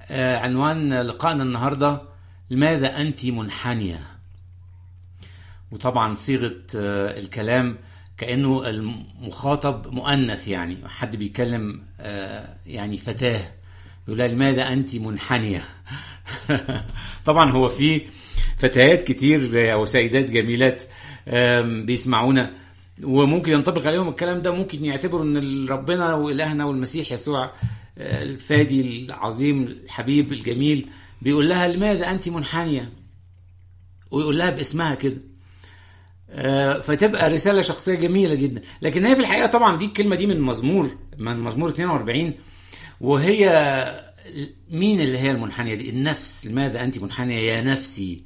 آه، عنوان لقائنا النهارده لماذا انت منحنيه وطبعا صيغه آه، الكلام كانه المخاطب مؤنث يعني حد بيكلم آه، يعني فتاه يقول لها لماذا انت منحنيه طبعا هو في فتيات كتير او سيدات جميلات آم، بيسمعونا وممكن ينطبق عليهم الكلام ده ممكن يعتبروا ان ربنا والهنا والمسيح يسوع آه، الفادي العظيم الحبيب الجميل بيقول لها لماذا انت منحنيه ويقول لها باسمها كده آه، فتبقى رساله شخصيه جميله جدا لكن هي في الحقيقه طبعا دي الكلمه دي من مزمور من مزمور 42 وهي مين اللي هي المنحنيه دي النفس لماذا انت منحنيه يا نفسي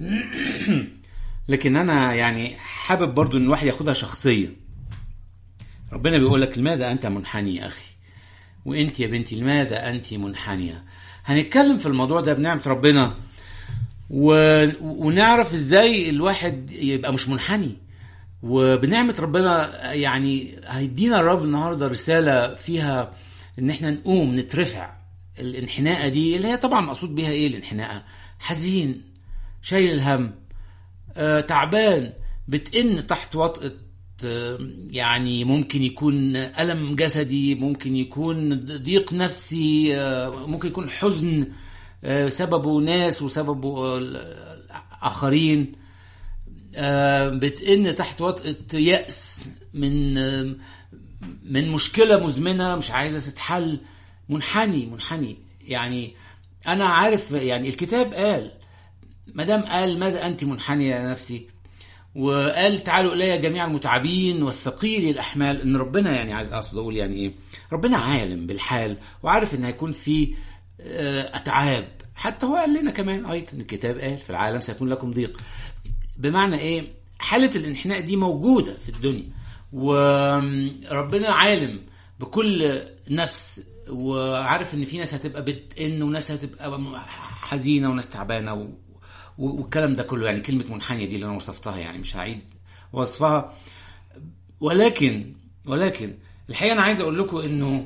لكن انا يعني حابب برضو ان الواحد ياخدها شخصيه ربنا بيقول لك لماذا انت منحني يا اخي وانت يا بنتي لماذا انت منحنيه هنتكلم في الموضوع ده بنعمه ربنا و... ونعرف ازاي الواحد يبقى مش منحني وبنعمه ربنا يعني هيدينا الرب النهارده رساله فيها ان احنا نقوم نترفع الانحناءه دي اللي هي طبعا مقصود بيها ايه الانحناءه حزين شايل الهم آه، تعبان بتئن تحت وطأة آه، يعني ممكن يكون ألم جسدي ممكن يكون ضيق نفسي آه، ممكن يكون حزن آه، سببه ناس وسببه آه، آخرين آه، بتئن تحت وطأة يأس من آه، من مشكلة مزمنة مش عايزة تتحل منحني منحني يعني أنا عارف يعني الكتاب قال ما دام قال ماذا انت منحنيه يا نفسي وقال تعالوا الي جميع المتعبين والثقيل الاحمال ان ربنا يعني عايز اقصد اقول يعني ايه ربنا عالم بالحال وعارف ان هيكون في آه، اتعاب حتى هو قال لنا كمان ايضا الكتاب قال في العالم سيكون لكم ضيق بمعنى ايه حاله الانحناء دي موجوده في الدنيا وربنا عالم بكل نفس وعارف ان في ناس هتبقى بتئن وناس هتبقى حزينه وناس تعبانه و... والكلام ده كله يعني كلمه منحنيه دي اللي انا وصفتها يعني مش هعيد وصفها ولكن ولكن الحقيقه انا عايز اقول لكم انه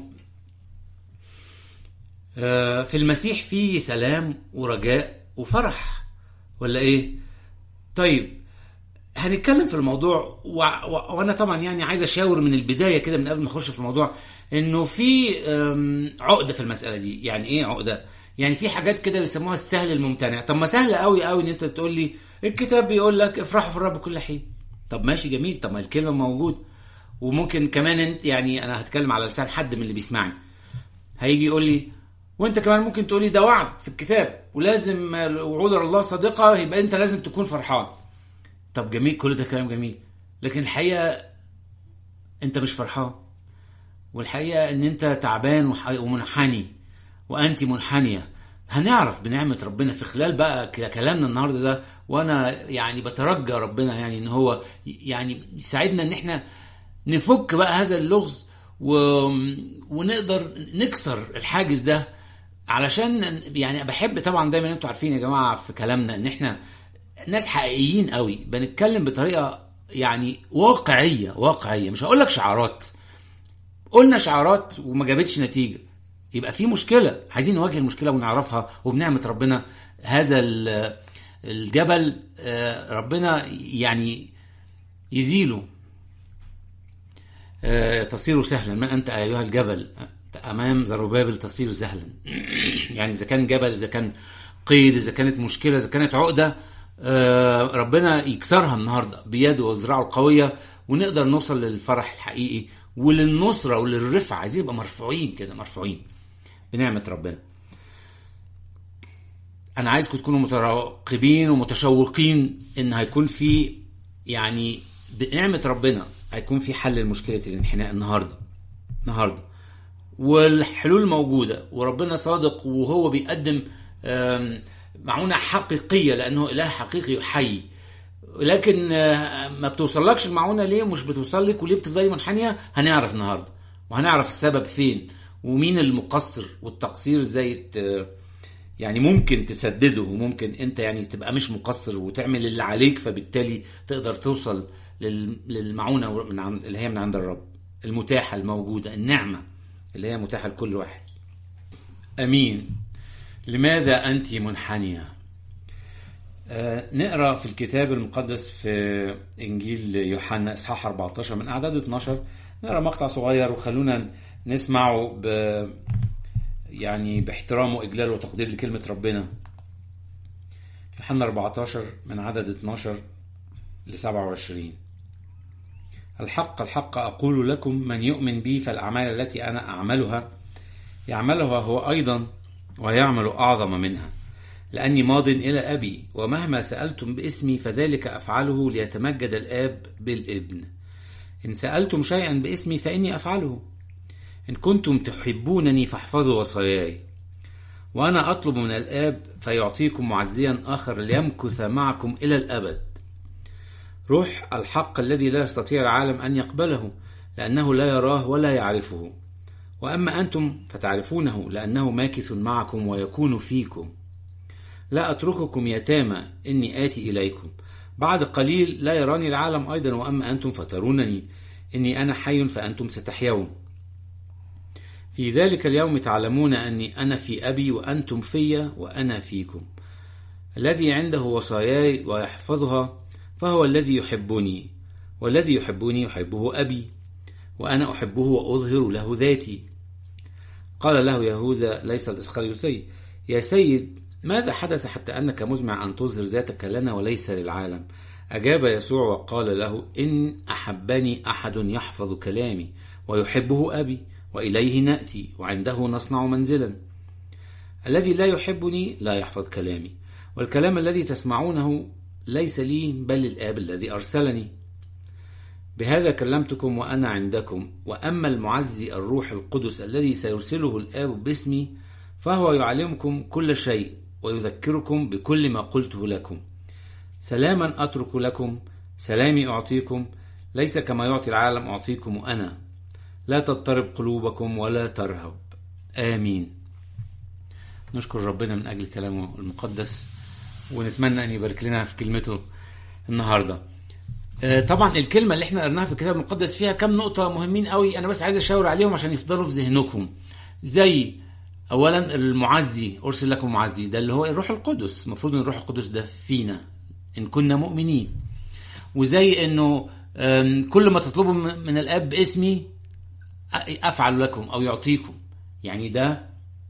آه، في المسيح في سلام ورجاء وفرح ولا ايه؟ طيب هنتكلم في الموضوع و... و... وانا طبعا يعني عايز اشاور من البدايه كده من قبل ما اخش في الموضوع انه في أم، عقده في المساله دي يعني ايه عقده يعني في حاجات كده بيسموها السهل الممتنع طب ما سهل قوي قوي ان انت تقول لي الكتاب بيقول لك افرحوا في الرب كل حين طب ماشي جميل طب ما الكلمه موجود وممكن كمان انت يعني انا هتكلم على لسان حد من اللي بيسمعني هيجي يقول لي وانت كمان ممكن تقول لي ده وعد في الكتاب ولازم وعود الله صادقه يبقى انت لازم تكون فرحان طب جميل كل ده كلام جميل لكن الحقيقه انت مش فرحان والحقيقه ان انت تعبان وح- ومنحني وانت منحنيه هنعرف بنعمه ربنا في خلال بقى ك- كلامنا النهارده ده وانا يعني بترجى ربنا يعني ان هو يعني يساعدنا ان احنا نفك بقى هذا اللغز و... ونقدر نكسر الحاجز ده علشان يعني بحب طبعا دايما انتوا عارفين يا جماعه في كلامنا ان احنا ناس حقيقيين قوي بنتكلم بطريقه يعني واقعيه واقعيه مش هقول لك شعارات قلنا شعارات وما جابتش نتيجه يبقى في مشكله عايزين نواجه المشكله ونعرفها وبنعمه ربنا هذا ال- الجبل آه، ربنا يعني يزيله آه، تصير سهلا من انت ايها الجبل امام زروبابل تصير سهلا يعني اذا كان جبل اذا كان قيد اذا كانت مشكله اذا كانت عقده آه، ربنا يكسرها النهارده بيده وذراعه القويه ونقدر نوصل للفرح الحقيقي وللنصره وللرفعه عايزين نبقى مرفوعين كده مرفوعين بنعمه ربنا انا عايزكم تكونوا متراقبين ومتشوقين ان هيكون في يعني بنعمه ربنا هيكون في حل لمشكله الانحناء النهارده النهارده والحلول موجوده وربنا صادق وهو بيقدم آم، معونه حقيقيه لانه اله حقيقي حي لكن آه، ما بتوصلكش المعونه ليه ومش بتوصل لك وليه بتفضلي منحنيه هنعرف النهارده وهنعرف السبب فين ومين المقصر والتقصير ازاي ت- يعني ممكن تسدده وممكن انت يعني تبقى مش مقصر وتعمل اللي عليك فبالتالي تقدر توصل لل- للمعونه من عند اللي هي من عند الرب المتاحه الموجوده النعمه اللي هي متاحه لكل واحد امين لماذا أنت منحنية؟ آه نقرا في الكتاب المقدس في انجيل يوحنا اصحاح 14 من اعداد 12 نقرا مقطع صغير وخلونا نسمعه ب يعني باحترام واجلال وتقدير لكلمه ربنا يوحنا 14 من عدد 12 ل 27 الحق الحق أقول لكم من يؤمن بي فالأعمال التي أنا أعملها يعملها هو أيضا ويعمل أعظم منها لأني ماض إلى أبي ومهما سألتم باسمي فذلك أفعله ليتمجد الآب بالابن إن سألتم شيئا باسمي فإني أفعله إن كنتم تحبونني فاحفظوا وصاياي وأنا أطلب من الآب فيعطيكم معزيا آخر ليمكث معكم إلى الأبد روح الحق الذي لا يستطيع العالم أن يقبله لأنه لا يراه ولا يعرفه وأما أنتم فتعرفونه لأنه ماكث معكم ويكون فيكم لا أترككم يتامى إني آتي إليكم بعد قليل لا يراني العالم أيضا وأما أنتم فترونني إني أنا حي فأنتم ستحيون في ذلك اليوم تعلمون أني أنا في أبي وأنتم في وأنا فيكم الذي عنده وصاياي ويحفظها فهو الذي يحبني والذي يحبني يحبه أبي وأنا أحبه وأظهر له ذاتي قال له يهوذا ليس الإسخريوطي يا سيد ماذا حدث حتى أنك مزمع أن تظهر ذاتك لنا وليس للعالم أجاب يسوع وقال له إن أحبني أحد يحفظ كلامي ويحبه أبي وإليه نأتي وعنده نصنع منزلا الذي لا يحبني لا يحفظ كلامي والكلام الذي تسمعونه ليس لي بل للآب الذي أرسلني بهذا كلمتكم وأنا عندكم وأما المعزي الروح القدس الذي سيرسله الآب باسمي فهو يعلمكم كل شيء ويذكركم بكل ما قلته لكم سلاما أترك لكم سلامي أعطيكم ليس كما يعطي العالم أعطيكم أنا لا تضطرب قلوبكم ولا ترهب آمين نشكر ربنا من أجل كلامه المقدس ونتمنى أن يبارك لنا في كلمته النهارده طبعا الكلمة اللي احنا قرناها في الكتاب المقدس فيها كم نقطة مهمين قوي أنا بس عايز أشاور عليهم عشان يفضلوا في ذهنكم زي أولا المعزي أرسل لكم معزي ده اللي هو الروح القدس المفروض أن الروح القدس ده فينا إن كنا مؤمنين وزي إنه كل ما تطلبوا من الآب باسمي أفعل لكم أو يعطيكم يعني ده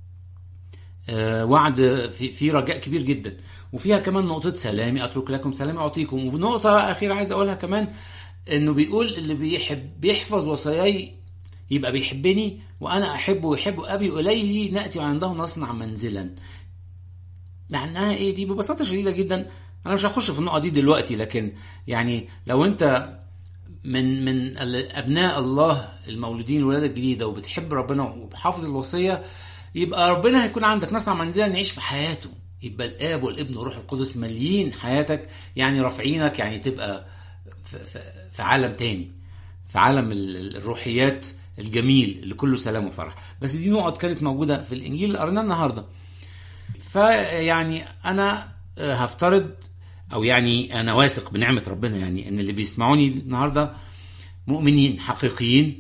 وعد في رجاء كبير جدا وفيها كمان نقطة سلامي أترك لكم سلامي أعطيكم ونقطة أخيرة عايز أقولها كمان إنه بيقول اللي بيحب بيحفظ وصاياي يبقى بيحبني وأنا أحبه ويحب أبي وإليه نأتي وعنده نصنع منزلا معناها إيه دي ببساطة شديدة جدا أنا مش هخش في النقطة دي دلوقتي لكن يعني لو أنت من من أبناء الله المولودين الولادة الجديدة وبتحب ربنا وبحافظ الوصية يبقى ربنا هيكون عندك نصنع منزلا نعيش في حياته يبقى الاب والابن والروح القدس ماليين حياتك يعني رافعينك يعني تبقى في عالم تاني في عالم الروحيات الجميل اللي كله سلام وفرح بس دي نقط كانت موجوده في الانجيل اللي قريناه النهارده فيعني انا هفترض او يعني انا واثق بنعمه ربنا يعني ان اللي بيسمعوني النهارده مؤمنين حقيقيين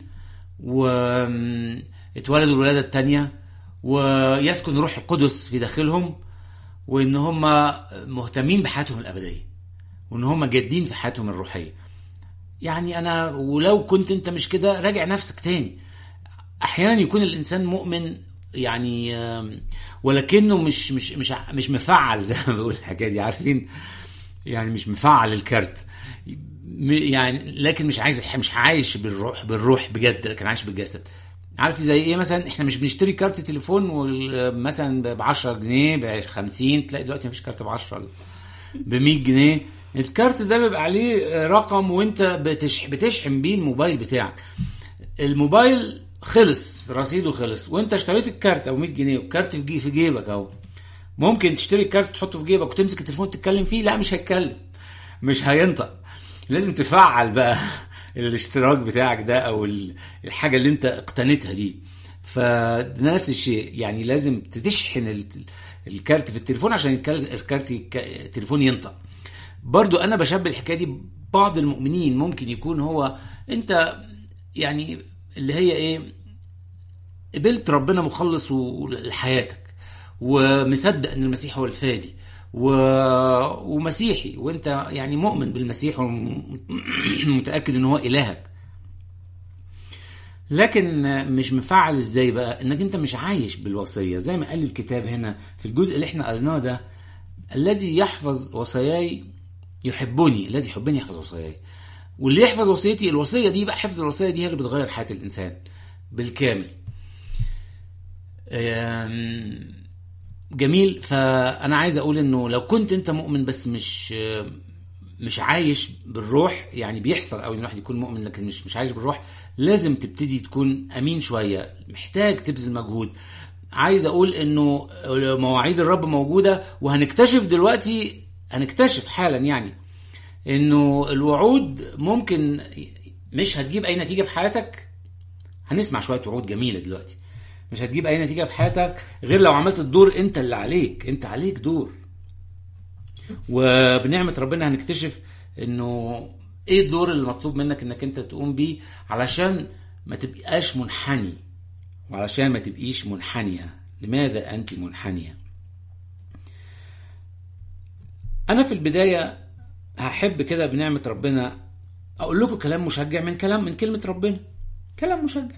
واتولدوا الولاده الثانيه ويسكن الروح القدس في داخلهم وان هم مهتمين بحياتهم الابديه وان هم جادين في حياتهم الروحيه يعني انا ولو كنت انت مش كده راجع نفسك تاني احيانا يكون الانسان مؤمن يعني ولكنه مش مش مش مش مفعل زي ما بقول الحكايه دي عارفين يعني مش مفعل الكارت يعني لكن مش عايز مش عايش بالروح بالروح بجد لكن عايش بالجسد عارف زي ايه مثلا احنا مش بنشتري كارت تليفون مثلا ب 10 جنيه ب 50 تلاقي دلوقتي مفيش كارت ب 10 ب 100 جنيه الكارت ده بيبقى عليه رقم وانت بتشح بتشحن بيه الموبايل بتاعك الموبايل خلص رصيده خلص وانت اشتريت الكارت او 100 جنيه والكارت في في جيبك اهو ممكن تشتري الكارت تحطه في جيبك وتمسك التليفون تتكلم فيه لا مش هيتكلم مش هينطق لازم تفعل بقى الاشتراك بتاعك ده او الحاجه اللي انت اقتنيتها دي فنفس الشيء يعني لازم تشحن الكارت في التليفون عشان الكارت التليفون ينطق برضو انا بشبه الحكايه دي بعض المؤمنين ممكن يكون هو انت يعني اللي هي ايه قبلت ربنا مخلص لحياتك ومصدق ان المسيح هو الفادي و... ومسيحي وانت يعني مؤمن بالمسيح ومتاكد ان هو الهك لكن مش مفعل ازاي بقى انك انت مش عايش بالوصيه زي ما قال الكتاب هنا في الجزء اللي احنا قريناه ده الذي يحفظ وصاياي يحبني الذي يحبني يحفظ وصاياي واللي يحفظ وصيتي الوصيه دي بقى حفظ الوصيه دي هي اللي بتغير حياه الانسان بالكامل أم، جميل فانا عايز اقول انه لو كنت انت مؤمن بس مش مش عايش بالروح يعني بيحصل قوي ان الواحد يكون مؤمن لكن مش مش عايش بالروح لازم تبتدي تكون امين شويه محتاج تبذل مجهود عايز اقول انه مواعيد الرب موجوده وهنكتشف دلوقتي هنكتشف حالا يعني انه الوعود ممكن مش هتجيب اي نتيجه في حياتك هنسمع شويه وعود جميله دلوقتي مش هتجيب اي نتيجه في حياتك غير لو عملت الدور انت اللي عليك انت عليك دور وبنعمه ربنا هنكتشف انه ايه الدور اللي مطلوب منك انك انت تقوم بيه علشان ما تبقاش منحني وعلشان ما تبقيش منحنيه لماذا انت منحنيه انا في البدايه هحب كده بنعمه ربنا اقول لكم كلام مشجع من كلام من كلمه ربنا كلام مشجع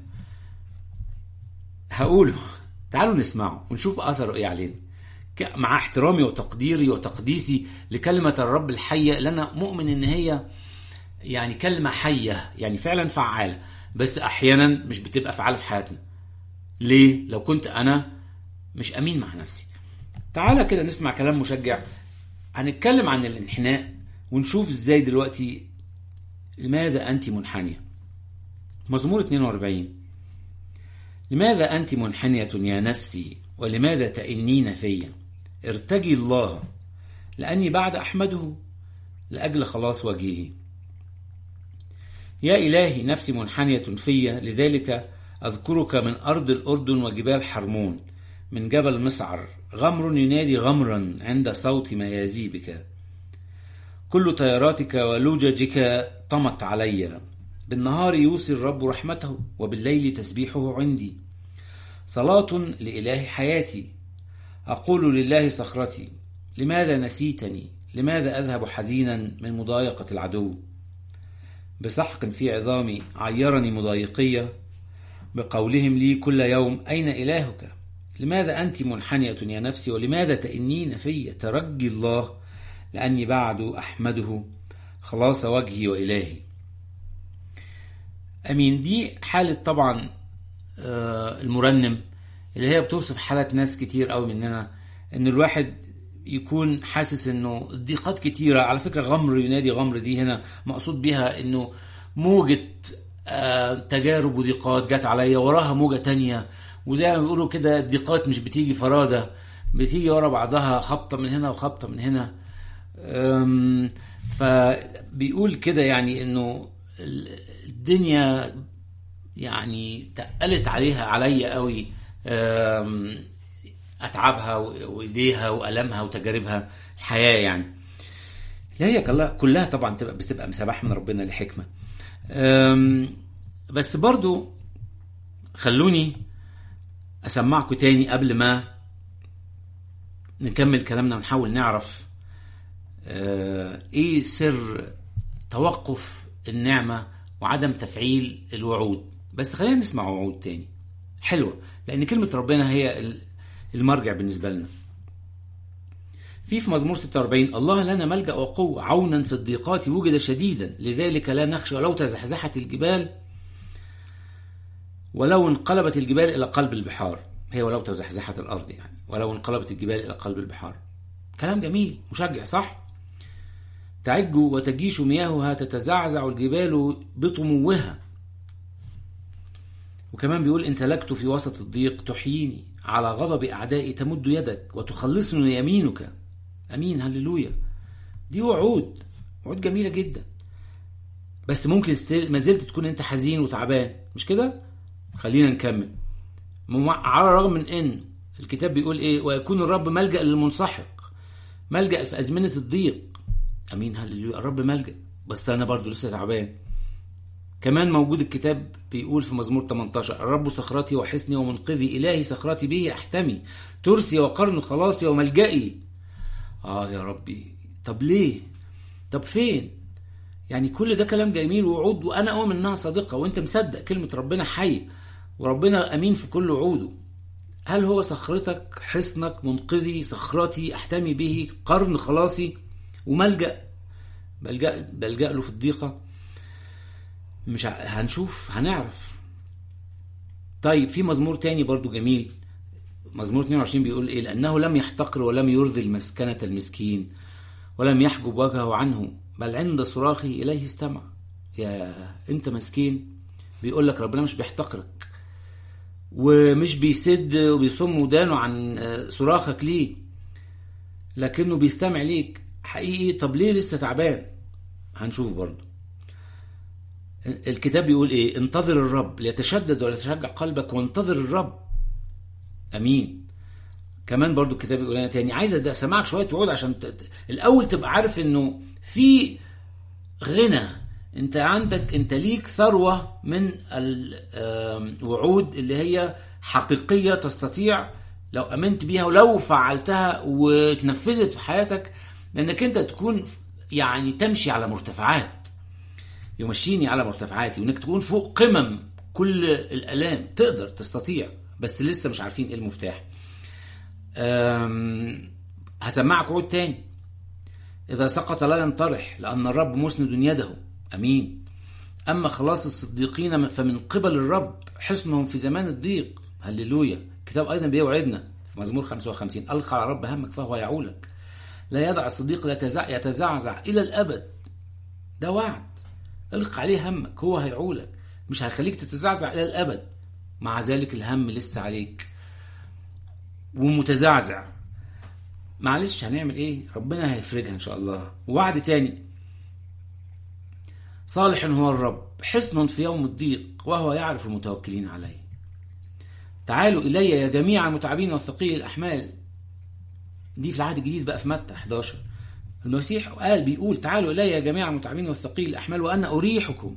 هقوله تعالوا نسمعه ونشوف اثره ايه علينا ك- مع احترامي وتقديري وتقديسي لكلمة الرب الحية اللي أنا مؤمن إن هي يعني كلمة حية يعني فعلا فعالة بس أحيانا مش بتبقى فعالة في حياتنا ليه؟ لو كنت أنا مش أمين مع نفسي تعالى كده نسمع كلام مشجع هنتكلم عن الانحناء ونشوف ازاي دلوقتي لماذا أنت منحنية مزمور 42 لماذا أنت منحنية يا نفسي ولماذا تئنين في ارتجي الله لأني بعد أحمده لأجل خلاص وجهه يا إلهي نفسي منحنية في لذلك أذكرك من أرض الأردن وجبال حرمون من جبل مصعر غمر ينادي غمرا عند صوت ميازيبك كل طياراتك ولججك طمت علي بالنهار يوصي الرب رحمته وبالليل تسبيحه عندي صلاة لإله حياتي أقول لله صخرتي لماذا نسيتني لماذا أذهب حزينا من مضايقة العدو بسحق في عظامي عيرني مضايقية بقولهم لي كل يوم أين إلهك لماذا أنت منحنية يا نفسي ولماذا تئنين في ترجي الله لأني بعد أحمده خلاص وجهي وإلهي أمين دي حالة طبعا آه، المرنم اللي هي بتوصف حالة ناس كتير قوي مننا ان الواحد يكون حاسس انه الضيقات كتيرة على فكرة غمر ينادي غمر دي هنا مقصود بيها انه موجة آه، تجارب وضيقات جت عليا وراها موجة تانية وزي ما بيقولوا كده الضيقات مش بتيجي فرادة بتيجي ورا بعضها خبطة من هنا وخبطة من هنا أم، فبيقول كده يعني انه ال- الدنيا يعني تقلت عليها عليا قوي أم، اتعابها و- وايديها والامها وتجاربها الحياه يعني لا هي كلها كلها طبعا تبقى بتبقى مسامح من ربنا لحكمه أم، بس برضو خلوني اسمعكم تاني قبل ما نكمل كلامنا ونحاول نعرف آه، ايه سر توقف النعمة وعدم تفعيل الوعود بس خلينا نسمع وعود تاني حلوة لأن كلمة ربنا هي ال- المرجع بالنسبة لنا في في مزمور 46 الله لنا ملجأ وقوة عونا في الضيقات وجد شديدا لذلك لا نخشى ولو تزحزحت الجبال ولو انقلبت الجبال إلى قلب البحار هي ولو تزحزحت الأرض يعني ولو انقلبت الجبال إلى قلب البحار كلام جميل مشجع صح تعج وتجيش مياهها تتزعزع الجبال بطموها وكمان بيقول إن سلكت في وسط الضيق تحييني على غضب أعدائي تمد يدك وتخلصني يمينك أمين هللويا دي وعود وعود جميلة جدا بس ممكن ستيل ما زلت تكون انت حزين وتعبان مش كده خلينا نكمل مم- على الرغم من ان الكتاب بيقول ايه ويكون الرب ملجأ للمنسحق ملجأ في أزمنة الضيق أمين هللويا الرب ملجأ بس أنا برضو لسه تعبان كمان موجود الكتاب بيقول في مزمور 18 الرب صخرتي وحصني ومنقذي إلهي صخرتي به أحتمي ترسي وقرن خلاصي وملجئي آه يا ربي طب ليه طب فين يعني كل ده كلام جميل ووعود وأنا أؤمن إنها صادقة وأنت مصدق كلمة ربنا حي وربنا أمين في كل وعوده هل هو صخرتك حصنك منقذي صخرتي أحتمي به قرن خلاصي وملجأ بلجأ, بلجأ له في الضيقة مش ع... هنشوف هنعرف طيب في مزمور تاني برضو جميل مزمور 22 بيقول ايه لانه لم يحتقر ولم يرضي المسكنة المسكين ولم يحجب وجهه عنه بل عند صراخه اليه استمع يا انت مسكين بيقول لك ربنا مش بيحتقرك ومش بيسد وبيصم ودانه عن صراخك ليه لكنه بيستمع ليك حقيقي طب ليه لسه تعبان هنشوف برضو الكتاب بيقول ايه انتظر الرب ليتشدد ولا يتشجع قلبك وانتظر الرب امين كمان برضو الكتاب بيقول انا تاني عايز اسمعك شويه وعود عشان ت... الاول تبقى عارف انه في غنى انت عندك انت ليك ثروه من الوعود اللي هي حقيقيه تستطيع لو امنت بيها ولو فعلتها وتنفذت في حياتك لانك انت تكون يعني تمشي على مرتفعات يمشيني على مرتفعاتي وانك تكون فوق قمم كل الالام تقدر تستطيع بس لسه مش عارفين ايه المفتاح هسمعك عود تاني اذا سقط لا ينطرح لان الرب مسند يده امين اما خلاص الصديقين فمن قبل الرب حصنهم في زمان الضيق هللويا الكتاب ايضا بيوعدنا في مزمور 55 القى على رب همك فهو يعولك لا يدع الصديق لا يتزعزع الى الابد ده وعد الق عليه همك هو هيعولك مش هيخليك تتزعزع الى الابد مع ذلك الهم لسه عليك ومتزعزع معلش هنعمل ايه ربنا هيفرجها ان شاء الله وعد تاني صالح هو الرب حصن في يوم الضيق وهو يعرف المتوكلين عليه تعالوا الي يا جميع المتعبين والثقيل الاحمال دي في العهد الجديد بقى في متى 11 المسيح قال بيقول تعالوا الي يا جميع المتعبين والثقيل الاحمال وانا اريحكم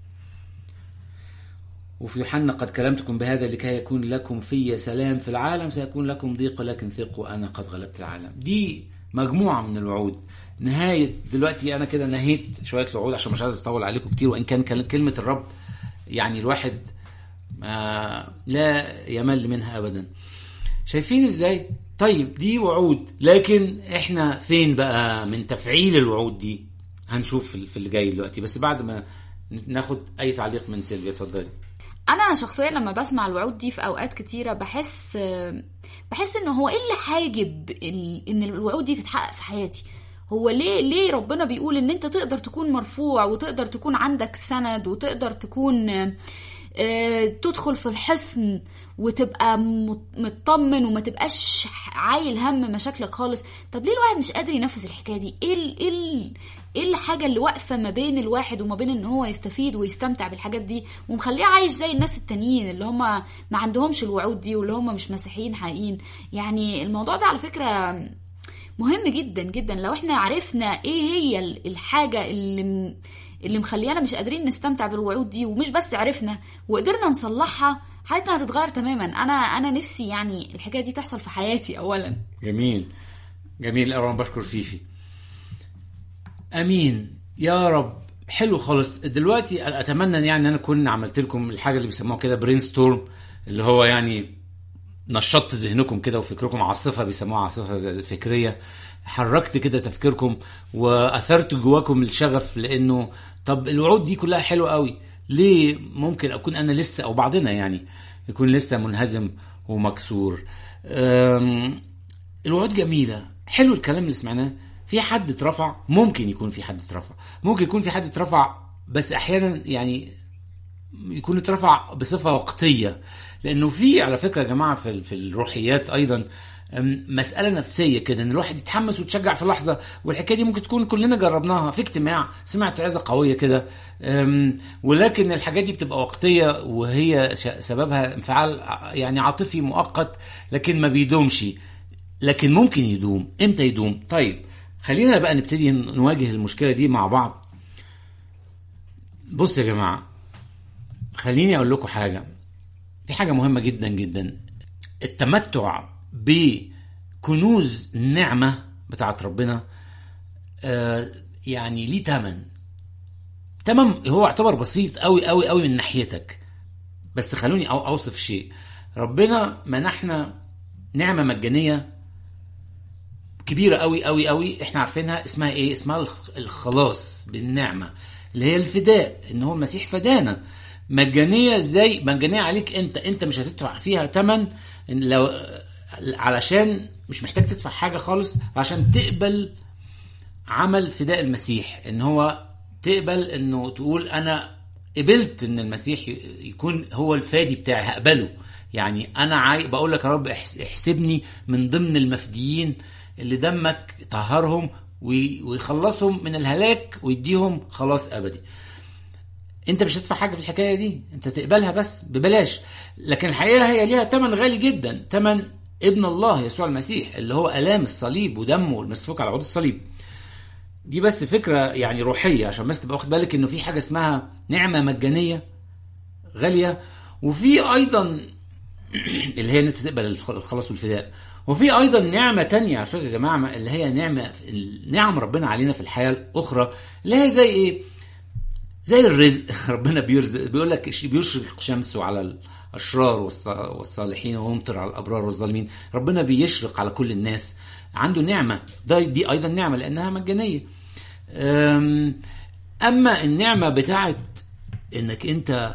وفي يوحنا قد كلمتكم بهذا لكي يكون لكم في سلام في العالم سيكون لكم ضيق ولكن ثقوا انا قد غلبت العالم دي مجموعه من الوعود نهايه دلوقتي انا كده نهيت شويه الوعود عشان مش عايز اطول عليكم كتير وان كان كلمه الرب يعني الواحد آه لا يمل منها ابدا شايفين ازاي طيب دي وعود لكن احنا فين بقى من تفعيل الوعود دي هنشوف في اللي جاي دلوقتي بس بعد ما ناخد اي تعليق من سيلفيا اتفضلي انا شخصيا لما بسمع الوعود دي في اوقات كتيره بحس بحس ان هو ايه اللي حاجب ان الوعود دي تتحقق في حياتي هو ليه ليه ربنا بيقول ان انت تقدر تكون مرفوع وتقدر تكون عندك سند وتقدر تكون تدخل في الحصن وتبقى مطمن وما تبقاش عايل هم مشاكلك خالص طب ليه الواحد مش قادر ينفذ الحكايه دي ايه ال ايه ال ايه الحاجه اللي واقفه ما بين الواحد وما بين ان هو يستفيد ويستمتع بالحاجات دي ومخليه عايش زي الناس التانيين اللي هم ما عندهمش الوعود دي واللي هم مش مسيحيين حقيقيين يعني الموضوع ده على فكره مهم جدا جدا لو احنا عرفنا ايه هي الحاجه اللي اللي مخليانا مش قادرين نستمتع بالوعود دي ومش بس عرفنا وقدرنا نصلحها حياتنا هتتغير تماما انا انا نفسي يعني الحكايه دي تحصل في حياتي اولا جميل جميل أولا بشكر فيفي امين يا رب حلو خالص دلوقتي اتمنى يعني ان انا اكون عملت لكم الحاجه اللي بيسموها كده برين ستورم اللي هو يعني نشطت ذهنكم كده وفكركم عاصفه بيسموها عاصفه فكريه حركت كده تفكيركم واثرت جواكم الشغف لانه طب الوعود دي كلها حلوه قوي ليه ممكن اكون انا لسه او بعضنا يعني يكون لسه منهزم ومكسور الوعود جميله حلو الكلام اللي سمعناه في حد اترفع ممكن يكون في حد اترفع ممكن يكون في حد اترفع بس احيانا يعني يكون اترفع بصفه وقتيه لانه في على فكره يا جماعه في في الروحيات ايضا مسألة نفسية كده ان الواحد يتحمس ويتشجع في لحظة والحكاية دي ممكن تكون كلنا جربناها في اجتماع سمعت عظة قوية كده ولكن الحاجات دي بتبقى وقتية وهي سببها انفعال يعني عاطفي مؤقت لكن ما بيدومش لكن ممكن يدوم امتى يدوم طيب خلينا بقى نبتدي نواجه المشكلة دي مع بعض بص يا جماعة خليني اقول لكم حاجه في حاجه مهمه جدا جدا التمتع بكنوز النعمه بتاعت ربنا آه يعني ليه تمن تمام هو يعتبر بسيط قوي قوي قوي من ناحيتك بس خلوني أو اوصف شيء ربنا منحنا نعمه مجانيه كبيره قوي قوي قوي احنا عارفينها اسمها ايه اسمها الخ- الخلاص بالنعمه اللي هي الفداء ان هو المسيح فدانا مجانيه ازاي مجانيه عليك انت انت مش هتدفع فيها ثمن لو علشان مش محتاج تدفع حاجه خالص عشان تقبل عمل فداء المسيح ان هو تقبل انه تقول انا قبلت ان المسيح ي- يكون هو الفادي بتاعي هقبله يعني انا عاي... بقول لك يا رب احس- احسبني من ضمن المفديين اللي دمك طهرهم وي- ويخلصهم من الهلاك ويديهم خلاص ابدي انت مش هتدفع حاجه في الحكايه دي انت تقبلها بس ببلاش لكن الحقيقه هي ليها ثمن غالي جدا ثمن ابن الله يسوع المسيح اللي هو الام الصليب ودمه المسفوك على عود الصليب دي بس فكره يعني روحيه عشان بس تبقى واخد بالك انه في حاجه اسمها نعمه مجانيه غاليه وفي ايضا اللي هي ان انت تقبل الخ- الخلاص والفداء وفي ايضا نعمه تانية على فكره يا جماعه اللي هي نعمه نعم ربنا علينا في الحياه الاخرى اللي هي زي ايه زي الرزق ربنا بيرزق بيقول لك ش- بيشرق شمسه على الاشرار والص- والصالحين ويمطر على الابرار والظالمين ربنا بيشرق على كل الناس عنده نعمه ده دي ايضا نعمه لانها مجانيه أم، اما النعمه بتاعت انك انت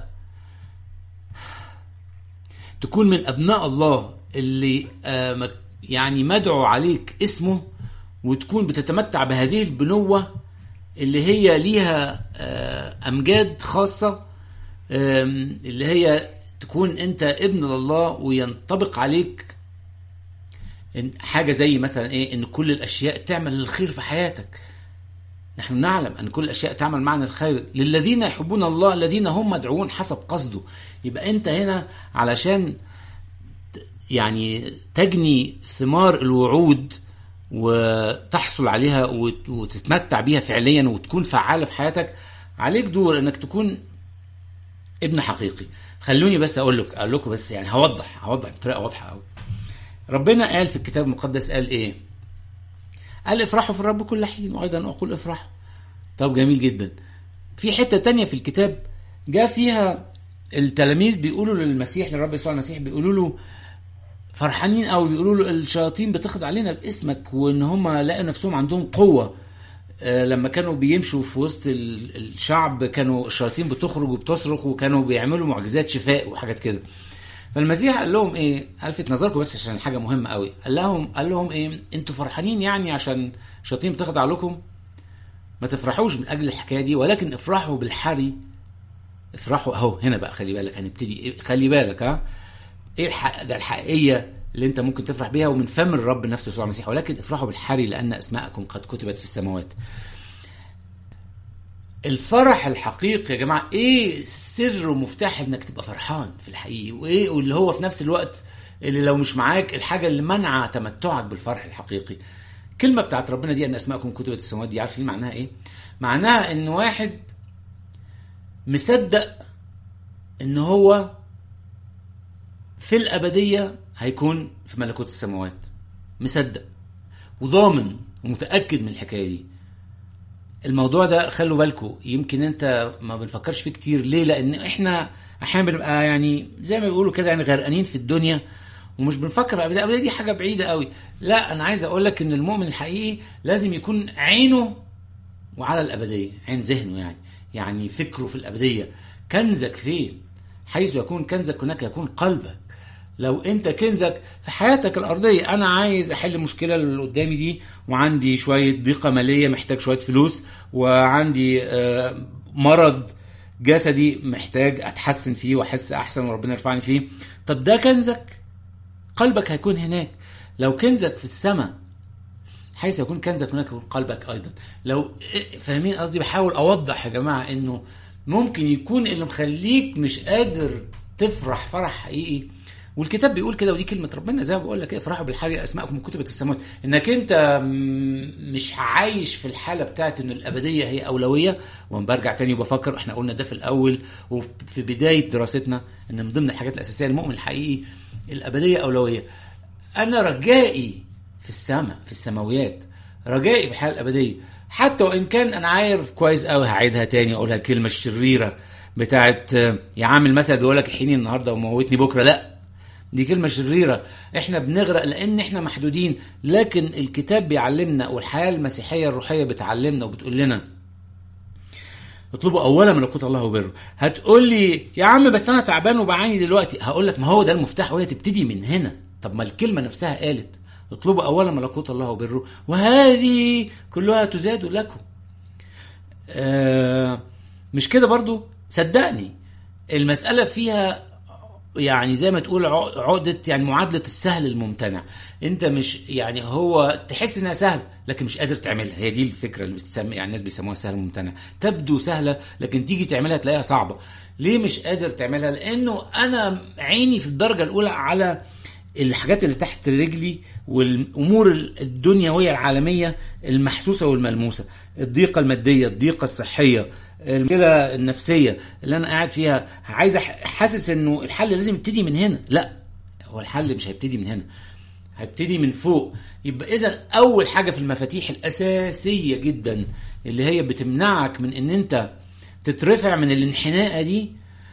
تكون من ابناء الله اللي آه، مك- يعني مدعو عليك اسمه وتكون بتتمتع بهذه البنوه اللي هي ليها آه، امجاد خاصه آم، اللي هي تكون انت ابن لله وينطبق عليك إن حاجه زي مثلا ايه ان كل الاشياء تعمل الخير في حياتك نحن نعلم ان كل الاشياء تعمل معنا الخير للذين يحبون الله الذين هم مدعوون حسب قصده يبقى انت هنا علشان ت- يعني تجني ثمار الوعود وتحصل عليها وت- وتتمتع بيها فعليا وتكون فعالة في حياتك عليك دور انك تكون ابن حقيقي خلوني بس اقول لك اقول لكم بس يعني هوضح هوضح بطريقه واضحه قوي ربنا قال في الكتاب المقدس قال ايه قال افرحوا في الرب كل حين وايضا اقول افرحوا طب جميل جدا في حته تانية في الكتاب جاء فيها التلاميذ بيقولوا للمسيح للرب يسوع المسيح بيقولوا له فرحانين قوي بيقولوا له الشياطين بتخضع علينا باسمك وان هم لقوا نفسهم عندهم قوه آه، لما كانوا بيمشوا في وسط ال- الشعب كانوا الشياطين بتخرج وبتصرخ وكانوا بيعملوا معجزات شفاء وحاجات كده فالمسيح قال لهم ايه الفت نظركم بس عشان حاجه مهمه قوي قال لهم قال لهم ايه انتوا فرحانين يعني عشان الشياطين بتخضع لكم ما تفرحوش من اجل الحكايه دي ولكن افرحوا بالحري افرحوا اهو هنا بقى خلي بالك هنبتدي إيه؟ خلي بالك ها ايه الحاجه الحقيقيه اللي انت ممكن تفرح بيها ومن فم الرب نفسه يسوع المسيح ولكن افرحوا بالحري لان اسماءكم قد كتبت في السماوات الفرح الحقيقي يا جماعه ايه سر ومفتاح انك تبقى فرحان في الحقيقي وايه واللي هو في نفس الوقت اللي لو مش معاك الحاجه اللي منع تمتعك بالفرح الحقيقي الكلمه بتاعت ربنا دي ان اسماءكم كتبت في السماوات دي عارفين معناها ايه معناها ان واحد مصدق ان هو في الابديه هيكون في ملكوت السماوات مصدق وضامن ومتاكد من الحكايه دي الموضوع ده خلوا بالكم يمكن انت ما بنفكرش فيه كتير ليه لان احنا احيانا بنبقى يعني زي ما بيقولوا كده يعني غرقانين في الدنيا ومش بنفكر الابديه الابديه دي حاجه بعيده قوي لا انا عايز اقول لك ان المؤمن الحقيقي لازم يكون عينه وعلى الابديه عين ذهنه يعني يعني فكره في الابديه كنزك فين حيث يكون كنزك هناك يكون قلبك لو انت كنزك في حياتك الارضيه انا عايز احل مشكله اللي قدامي دي وعندي شويه ضيقه ماليه محتاج شويه فلوس وعندي آه، مرض جسدي محتاج اتحسن فيه واحس احسن وربنا يرفعني فيه طب ده كنزك قلبك هيكون هناك لو كنزك في السماء حيث يكون كنزك هناك يكون قلبك ايضا لو فاهمين قصدي بحاول اوضح يا جماعه انه ممكن يكون اللي مخليك مش قادر تفرح فرح حقيقي والكتاب بيقول كده ودي كلمه ربنا زي ما بقول لك افرحوا بالحري اسماءكم كتبت في السماوات انك انت م- مش عايش في الحاله بتاعت ان الابديه هي اولويه وانا برجع تاني وبفكر احنا قلنا ده في الاول وفي بدايه دراستنا ان من ضمن الحاجات الاساسيه المؤمن الحقيقي الابديه اولويه انا رجائي في السماء في السماويات رجائي في الحياه الابديه حتى وان كان انا عارف كويس قوي هعيدها تاني اقولها الكلمه الشريره بتاعت آه، يا عم المثل بيقول لك احيني النهارده وموتني بكره لا دي كلمة شريرة احنا بنغرق لان احنا محدودين لكن الكتاب بيعلمنا والحياة المسيحية الروحية بتعلمنا وبتقول لنا اطلبوا اولا ملكوت الله وبره هتقول لي يا عم بس انا تعبان وبعاني دلوقتي هقول لك ما هو ده المفتاح وهي تبتدي من هنا طب ما الكلمه نفسها قالت اطلبوا اولا ملكوت الله وبره وهذه كلها تزاد لكم آه مش كده برضو صدقني المساله فيها يعني زي ما تقول عق- عقدة يعني معادلة السهل الممتنع انت مش يعني هو تحس انها سهل لكن مش قادر تعملها هي دي الفكرة اللي بتسمى يعني الناس بيسموها سهل ممتنع تبدو سهلة لكن تيجي تعملها تلاقيها صعبة ليه مش قادر تعملها لانه انا عيني في الدرجة الاولى على الحاجات اللي تحت رجلي والامور الدنيويه العالميه المحسوسه والملموسه الضيقه الماديه الضيقه الصحيه المشكله النفسيه اللي انا قاعد فيها عايز أح- حاسس انه الحل لازم يبتدي من هنا لا هو الحل مش هيبتدي من هنا هيبتدي من فوق يبقى اذا اول حاجه في المفاتيح الاساسيه جدا اللي هي بتمنعك من ان انت تترفع من الانحناءه دي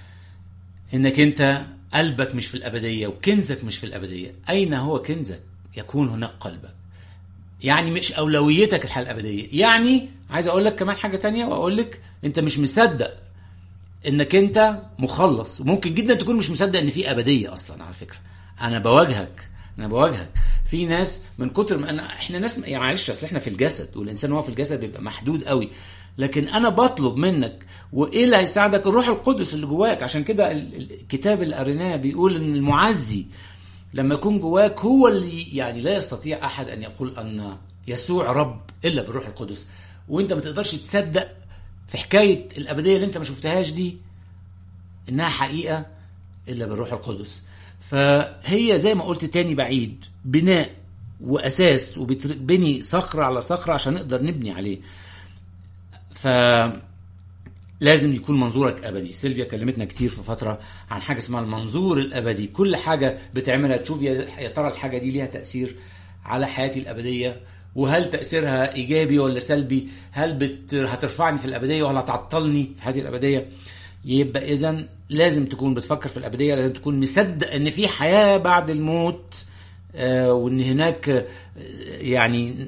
انك انت قلبك مش في الابديه وكنزك مش في الابديه اين هو كنزك يكون هناك قلبك يعني مش اولويتك الحياه الابديه يعني عايز اقول لك كمان حاجه تانية واقول لك انت مش مصدق انك انت مخلص وممكن جدا تكون مش مصدق ان في ابديه اصلا على فكره انا بواجهك انا بواجهك في ناس من كتر ما انا احنا ناس يعني معلش اصل احنا في الجسد والانسان وهو في الجسد بيبقى محدود قوي لكن انا بطلب منك وايه اللي هيساعدك الروح القدس اللي جواك عشان كده ال- ال- الكتاب اللي قريناه بيقول ان المعزي لما يكون جواك هو اللي يعني لا يستطيع احد ان يقول ان يسوع رب الا بالروح القدس وانت ما تقدرش تصدق في حكايه الابديه اللي انت ما شفتهاش دي انها حقيقه الا بالروح القدس فهي زي ما قلت تاني بعيد بناء واساس وبتبني صخره على صخره عشان نقدر نبني عليه ف لازم يكون منظورك ابدي سيلفيا كلمتنا كتير في فتره عن حاجه اسمها المنظور الابدي كل حاجه بتعملها تشوف يا يا ترى الحاجه دي ليها تاثير على حياتي الابديه وهل تاثيرها ايجابي ولا سلبي هل بت... هترفعني في الابديه ولا هتعطلني في حياتي الابديه يبقى اذا لازم تكون بتفكر في الابديه لازم تكون مصدق ان في حياه بعد الموت آه، وان هناك آه، يعني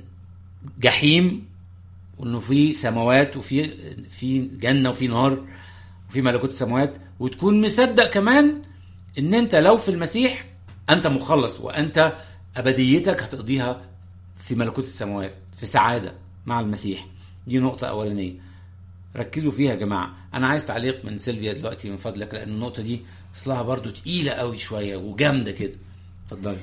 جحيم وانه في سماوات وفي في جنه وفي نار وفي ملكوت السماوات وتكون مصدق كمان ان انت لو في المسيح انت مخلص وانت ابديتك هتقضيها في ملكوت السماوات في سعاده مع المسيح دي نقطه اولانيه ركزوا فيها يا جماعه انا عايز تعليق من سيلفيا دلوقتي من فضلك لان النقطه دي اصلها برضو تقيله قوي شويه وجامده كده اتفضلي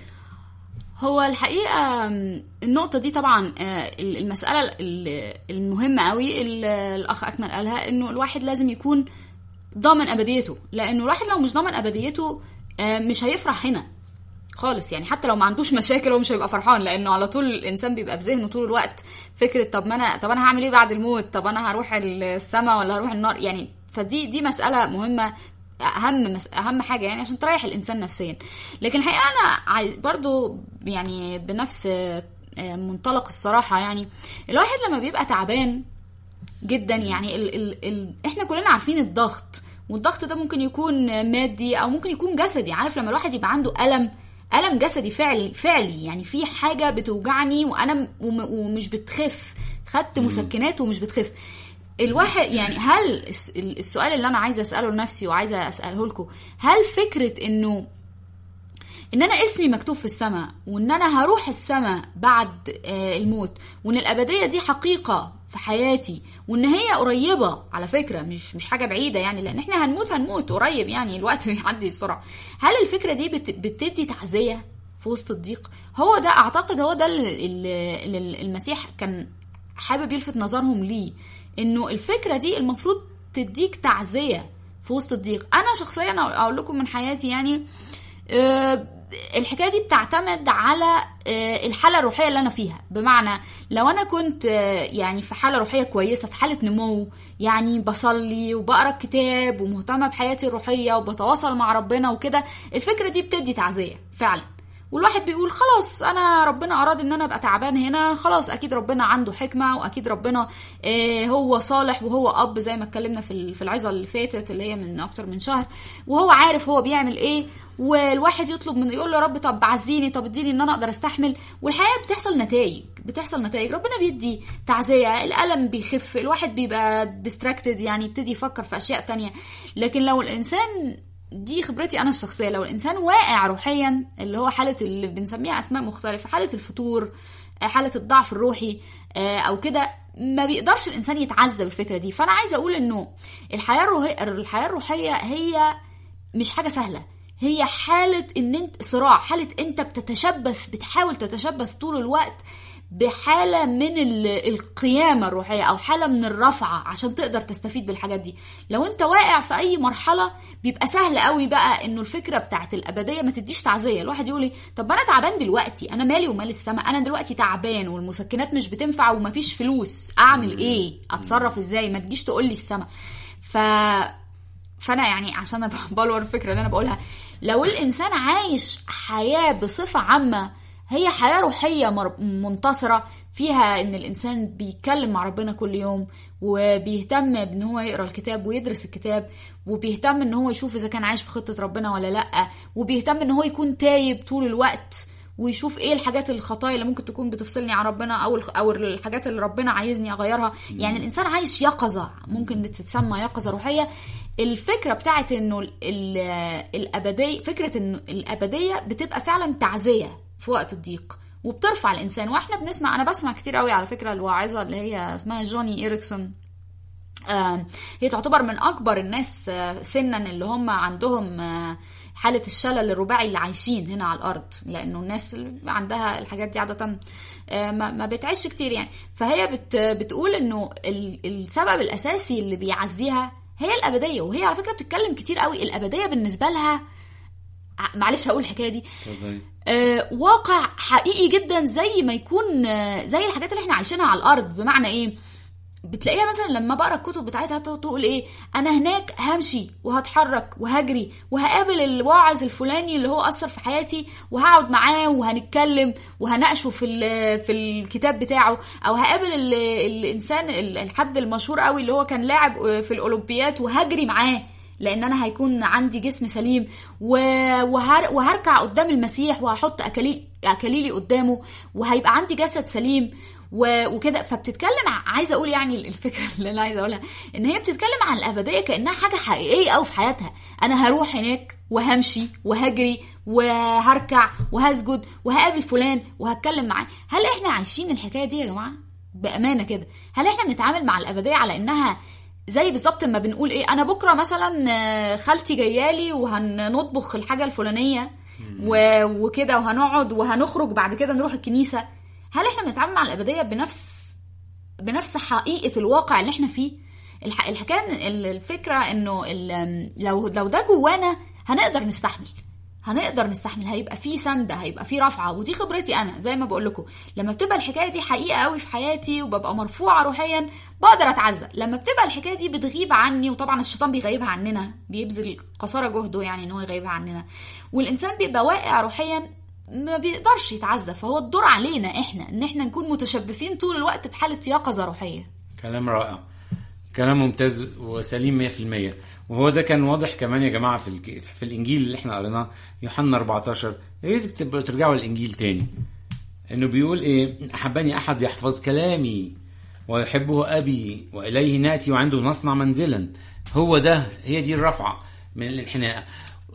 هو الحقيقة م، النقطة دي طبعا آه، المسألة ال- المهمة قوي اللي الأخ أكمل قالها إنه الواحد لازم يكون ضامن أبديته لأنه الواحد لو مش ضامن أبديته آه، مش هيفرح هنا خالص يعني حتى لو ما عندوش مشاكل هو مش هيبقى فرحان لانه على طول الانسان بيبقى في ذهنه طول الوقت فكره طب ما انا طب انا هعمل ايه بعد الموت طب انا هروح السماء ولا هروح النار يعني فدي دي مساله مهمه اهم مس... اهم حاجه يعني عشان تريح الانسان نفسيا لكن الحقيقه انا عاي... برضو يعني بنفس آه، منطلق الصراحه يعني الواحد لما بيبقى تعبان جدا يعني ال ال ال احنا كلنا عارفين الضغط والضغط ده ممكن يكون مادي او ممكن يكون جسدي عارف لما الواحد يبقى عنده الم الم جسدي فعلي فعلي يعني في حاجه بتوجعني وانا م- وم- ومش بتخف خدت مسكنات ومش بتخف الواحد يعني هل الس- السؤال اللي انا عايزه اساله لنفسي وعايزه اساله لكم هل فكره انه ان انا اسمي مكتوب في السماء وان انا هروح السماء بعد آه، الموت وان الابديه دي حقيقه في حياتي وان هي قريبه على فكره مش مش حاجه بعيده يعني لان احنا هنموت هنموت قريب يعني الوقت بيعدي بسرعه هل الفكره دي بت- بتدي تعزيه في وسط الضيق هو ده اعتقد هو ده اللي اللي المسيح كان حابب يلفت نظرهم ليه انه الفكره دي المفروض تديك تعزيه في وسط الضيق انا شخصيا اقول لكم من حياتي يعني آه، الحكايه دي بتعتمد على آه، الحاله الروحيه اللي انا فيها بمعنى لو انا كنت آه، يعني في حاله روحيه كويسه في حاله نمو يعني بصلي وبقرا الكتاب ومهتمه بحياتي الروحيه وبتواصل مع ربنا وكده الفكره دي بتدي تعزيه فعلا والواحد بيقول خلاص انا ربنا اراد ان انا ابقى تعبان هنا خلاص اكيد ربنا عنده حكمه واكيد ربنا آه، هو صالح وهو اب زي ما اتكلمنا في ال- في العظه اللي فاتت اللي هي من اكتر من شهر وهو عارف هو بيعمل ايه والواحد يطلب من يقول له يا رب طب عزيني طب اديني ان انا اقدر استحمل والحقيقه بتحصل نتائج بتحصل نتائج ربنا بيدي تعزيه الالم بيخف الواحد بيبقى ديستراكتد يعني يبتدي يفكر في اشياء تانية لكن لو الانسان دي خبرتي انا الشخصيه لو الانسان واقع روحيا اللي هو حاله اللي بنسميها اسماء مختلفه حاله الفتور آه، حاله الضعف الروحي آه، او كده ما بيقدرش الانسان يتعذب الفكره دي فانا عايزه اقول انه الحياه الروحيه الحياه الروحيه هي مش حاجه سهله هي حالة ان انت صراع حالة انت بتتشبث بتحاول تتشبث طول الوقت بحالة من ال- القيامة الروحية او حالة من الرفعة عشان تقدر تستفيد بالحاجات دي لو انت واقع في اي مرحلة بيبقى سهل قوي بقى انه الفكرة بتاعت الابدية ما تديش تعزية الواحد يقول لي طب ما انا تعبان دلوقتي انا مالي ومال السماء انا دلوقتي تعبان والمسكنات مش بتنفع ومفيش فلوس اعمل ايه اتصرف ازاي ما تجيش تقول لي السماء ف فانا يعني عشان بلور الفكره اللي انا بقولها لو الانسان عايش حياه بصفه عامه هي حياه روحيه مر- منتصره فيها ان الانسان بيتكلم مع ربنا كل يوم وبيهتم بان هو يقرا الكتاب ويدرس الكتاب وبيهتم ان هو يشوف اذا كان عايش في خطه ربنا ولا لا وبيهتم ان هو يكون تايب طول الوقت ويشوف ايه الحاجات الخطايا اللي ممكن تكون بتفصلني عن ربنا او الخ- او الحاجات اللي ربنا عايزني اغيرها يعني الانسان عايش يقظه ممكن تتسمى يقظه روحيه الفكره بتاعت انه ال- ال- الابديه فكره انه الابديه بتبقى فعلا تعزيه في وقت الضيق وبترفع الانسان واحنا بنسمع انا بسمع كتير قوي على فكره الواعظه اللي هي اسمها جوني إيريكسون آه، هي تعتبر من اكبر الناس آه، سنا اللي هم عندهم آه، حالة الشلل الرباعي اللي عايشين هنا على الأرض لأنه الناس اللي عندها الحاجات دي عادة آه، ما ما بتعيش كتير يعني فهي بت بتقول إنه ال- السبب الأساسي اللي بيعزيها هي الأبدية وهي على فكرة بتتكلم كتير قوي الأبدية بالنسبة لها ع- معلش هقول الحكاية دي اتفضلي. آه، واقع حقيقي جدا زي ما يكون آه، زي الحاجات اللي احنا عايشينها على الارض بمعنى ايه بتلاقيها مثلا لما بقرا الكتب بتاعتها تق- تقول ايه انا هناك همشي وهتحرك وهجري وهقابل الواعظ الفلاني اللي هو اثر في حياتي وهقعد معاه وهنتكلم وهناقشه في ال- في الكتاب بتاعه او هقابل ال- الانسان ال- الحد المشهور قوي اللي هو كان لاعب في الاولمبيات وهجري معاه لان انا هيكون عندي جسم سليم و- وهر وهركع قدام المسيح وهحط اكاليل اكاليلي قدامه وهيبقى عندي جسد سليم و- وكده فبتتكلم ع- عايزه اقول يعني الفكره اللي انا عايزه اقولها ان هي بتتكلم عن الابديه كانها حاجه حقيقيه قوي في حياتها انا هروح هناك وهمشي وهجري وهركع وهسجد وهقابل فلان وهتكلم معاه هل احنا عايشين الحكايه دي يا جماعه بامانه كده هل احنا بنتعامل مع الابديه على انها زي بالظبط ما بنقول ايه انا بكره مثلا آه، خالتي جايالي وهنطبخ الحاجه الفلانيه و- وكده وهنقعد وهنخرج بعد كده نروح الكنيسه هل احنا بنتعامل مع الابديه بنفس بنفس حقيقه الواقع اللي احنا فيه الح... الحكايه إن ال- الفكره انه ال... لو لو ده جوانا هنقدر نستحمل هنقدر نستحمل هيبقى في سند هيبقى في رفعه ودي خبرتي انا زي ما بقول لكم لما بتبقى الحكايه دي حقيقه قوي في حياتي وببقى مرفوعه روحيا بقدر اتعزى لما بتبقى الحكايه دي بتغيب عني وطبعا الشيطان بيغيبها عننا بيبذل قصارى جهده يعني ان هو يغيبها عننا والانسان بيبقى واقع روحيا ما بيقدرش يتعزى فهو الدور علينا احنا ان احنا نكون متشبثين طول الوقت بحاله يقظه روحيه كلام رائع كلام ممتاز وسليم 100% وهو ده كان واضح كمان يا جماعه في الك- في الانجيل اللي احنا قريناه يوحنا 14 يا ريت تبقوا ترجعوا الانجيل تاني انه بيقول ايه احبني احد يحفظ كلامي ويحبه ابي واليه ناتي وعنده نصنع منزلا هو ده هي دي الرفعه من الانحناء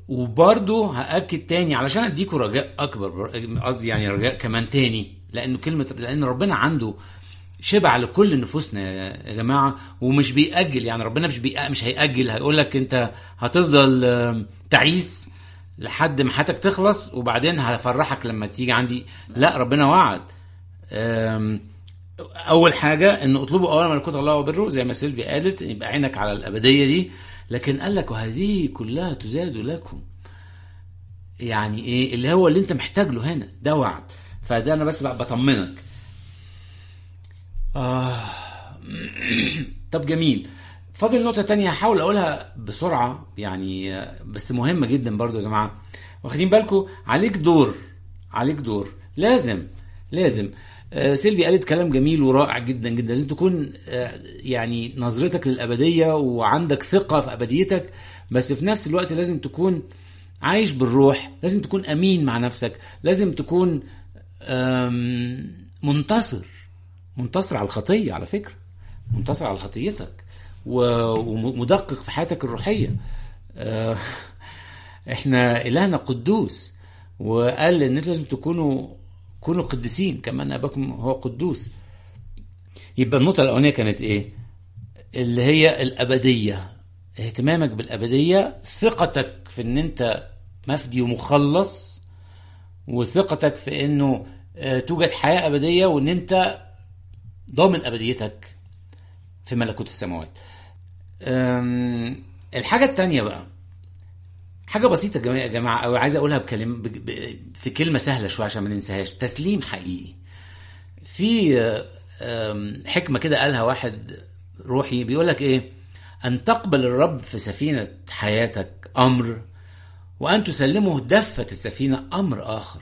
وبرضه هاكد تاني علشان اديكوا رجاء اكبر قصدي يعني رجاء كمان تاني لانه كلمه لان ربنا عنده شبع لكل نفوسنا يا جماعه ومش بيأجل يعني ربنا مش بيأ... مش هيأجل هيقول لك انت هتفضل آم، تعيس لحد ما حياتك تخلص وبعدين هفرحك لما تيجي عندي لا ربنا وعد آم، اول حاجه ان اطلبوا اولا ملكوت الله وبره زي ما سيلفي قالت يبقى عينك على الابديه دي لكن قال لك وهذه كلها تزاد لكم يعني ايه اللي هو اللي انت محتاج له هنا ده وعد فده انا بس بطمنك آه. طب جميل فاضل نقطة تانية هحاول أقولها بسرعة يعني آه، بس مهمة جدا برضو يا جماعة واخدين بالكم عليك دور عليك دور لازم لازم آه، سيلفي قالت كلام جميل ورائع جدا جدا لازم تكون آه، يعني نظرتك للأبدية وعندك ثقة في أبديتك بس في نفس الوقت لازم تكون عايش بالروح لازم تكون أمين مع نفسك لازم تكون آم، منتصر منتصر على الخطية على فكرة منتصر على خطيتك و- ومدقق في حياتك الروحية آه، احنا إلهنا قدوس وقال ان انتوا لازم تكونوا كونوا قديسين كما ان اباكم هو قدوس يبقى النقطة الأولانية كانت ايه؟ اللي هي الأبدية اهتمامك بالأبدية ثقتك في ان انت مفدي ومخلص وثقتك في انه آه، توجد حياة أبدية وان انت ضامن أبديتك في ملكوت السماوات أم، الحاجة التانية بقى حاجة بسيطة جماعة- يا جماعة أو عايز أقولها بكلم ب- ب- في كلمة سهلة شوية عشان ما ننساهاش تسليم حقيقي في آه، آم، حكمة كده قالها واحد روحي بيقول لك إيه أن تقبل الرب في سفينة حياتك أمر وأن تسلمه دفة السفينة أمر آخر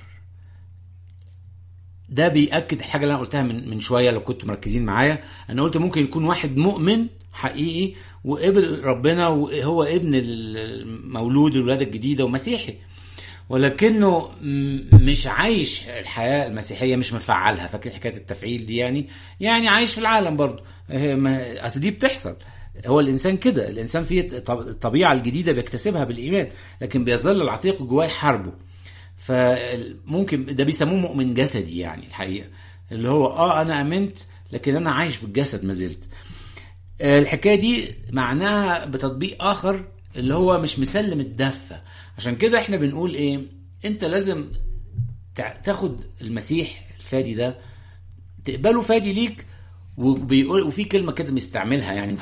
ده بيأكد الحاجة اللي أنا قلتها من من شوية لو كنتوا مركزين معايا أنا قلت ممكن يكون واحد مؤمن حقيقي وقبل ربنا وهو ابن المولود الولادة الجديدة ومسيحي ولكنه م- مش عايش الحياة المسيحية مش مفعلها فاكر حكاية التفعيل دي يعني يعني عايش في العالم برضه اه، ما- أصل دي بتحصل هو الإنسان كده الإنسان فيه طب- الطبيعة الجديدة بيكتسبها بالإيمان لكن بيظل العتيق جواه يحاربه فممكن ده بيسموه مؤمن جسدي يعني الحقيقه اللي هو اه انا امنت لكن انا عايش بالجسد ما زلت آه، الحكايه دي معناها بتطبيق اخر اللي هو مش مسلم الدفه عشان كده احنا بنقول ايه انت لازم تع- تاخد المسيح الفادي ده تقبله فادي ليك وبيقول وفي كلمه كده بيستعملها يعني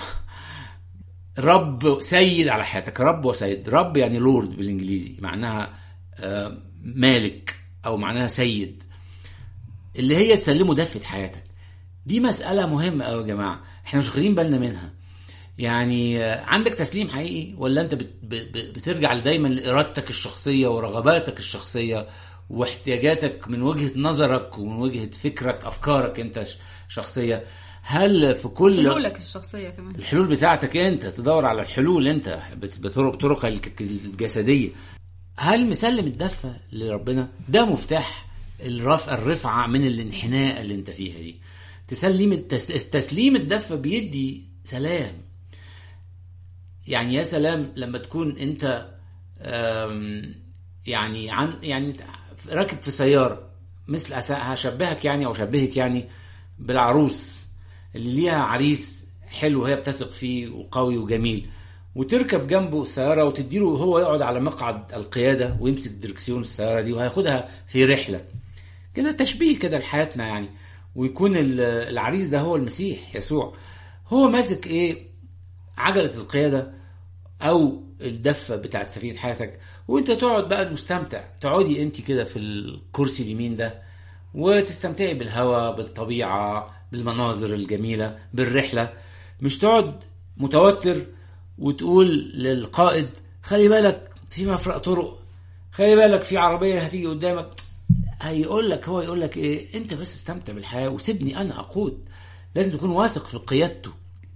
رب سيد على حياتك رب وسيد رب يعني لورد بالانجليزي معناها آه، مالك او معناها سيد اللي هي تسلمه دفة حياتك دي مسألة مهمة قوي يا جماعة احنا مش واخدين بالنا منها يعني آه، عندك تسليم حقيقي ولا انت بت- ب- ب- بترجع دايما لارادتك الشخصية ورغباتك الشخصية واحتياجاتك من وجهة نظرك ومن وجهة فكرك افكارك انت ش- شخصية هل في كل حلولك الشخصيه كمان الحلول بتاعتك انت تدور على الحلول انت بت- بطرق بطرق الك- الجسديه هل مسلم الدفه لربنا ده مفتاح الرفع الرفعه من الانحناء اللي انت فيها دي تسليم التس- تسليم الدفه بيدي سلام يعني يا سلام لما تكون انت آم، يعني عن يعني راكب في سياره مثل أس- هشبهك يعني او اشبهك يعني بالعروس اللي ليها عريس حلو هي بتثق فيه وقوي وجميل وتركب جنبه السيارة وتديله هو يقعد على مقعد القيادة ويمسك دركسيون السيارة دي وهياخدها في رحلة كده تشبيه كده لحياتنا يعني ويكون ال- العريس ده هو المسيح يسوع هو ماسك ايه عجلة القيادة او الدفة بتاعت سفينة حياتك وانت تقعد بقى مستمتع تقعدي انت كده في الكرسي اليمين ده وتستمتعي بالهواء بالطبيعة بالمناظر الجميلة بالرحلة مش تقعد متوتر وتقول للقائد خلي بالك في مفرق طرق خلي بالك في عربية هتيجي قدامك هيقول لك هو يقول لك ايه انت بس استمتع بالحياة وسيبني انا اقود لازم تكون واثق في قيادته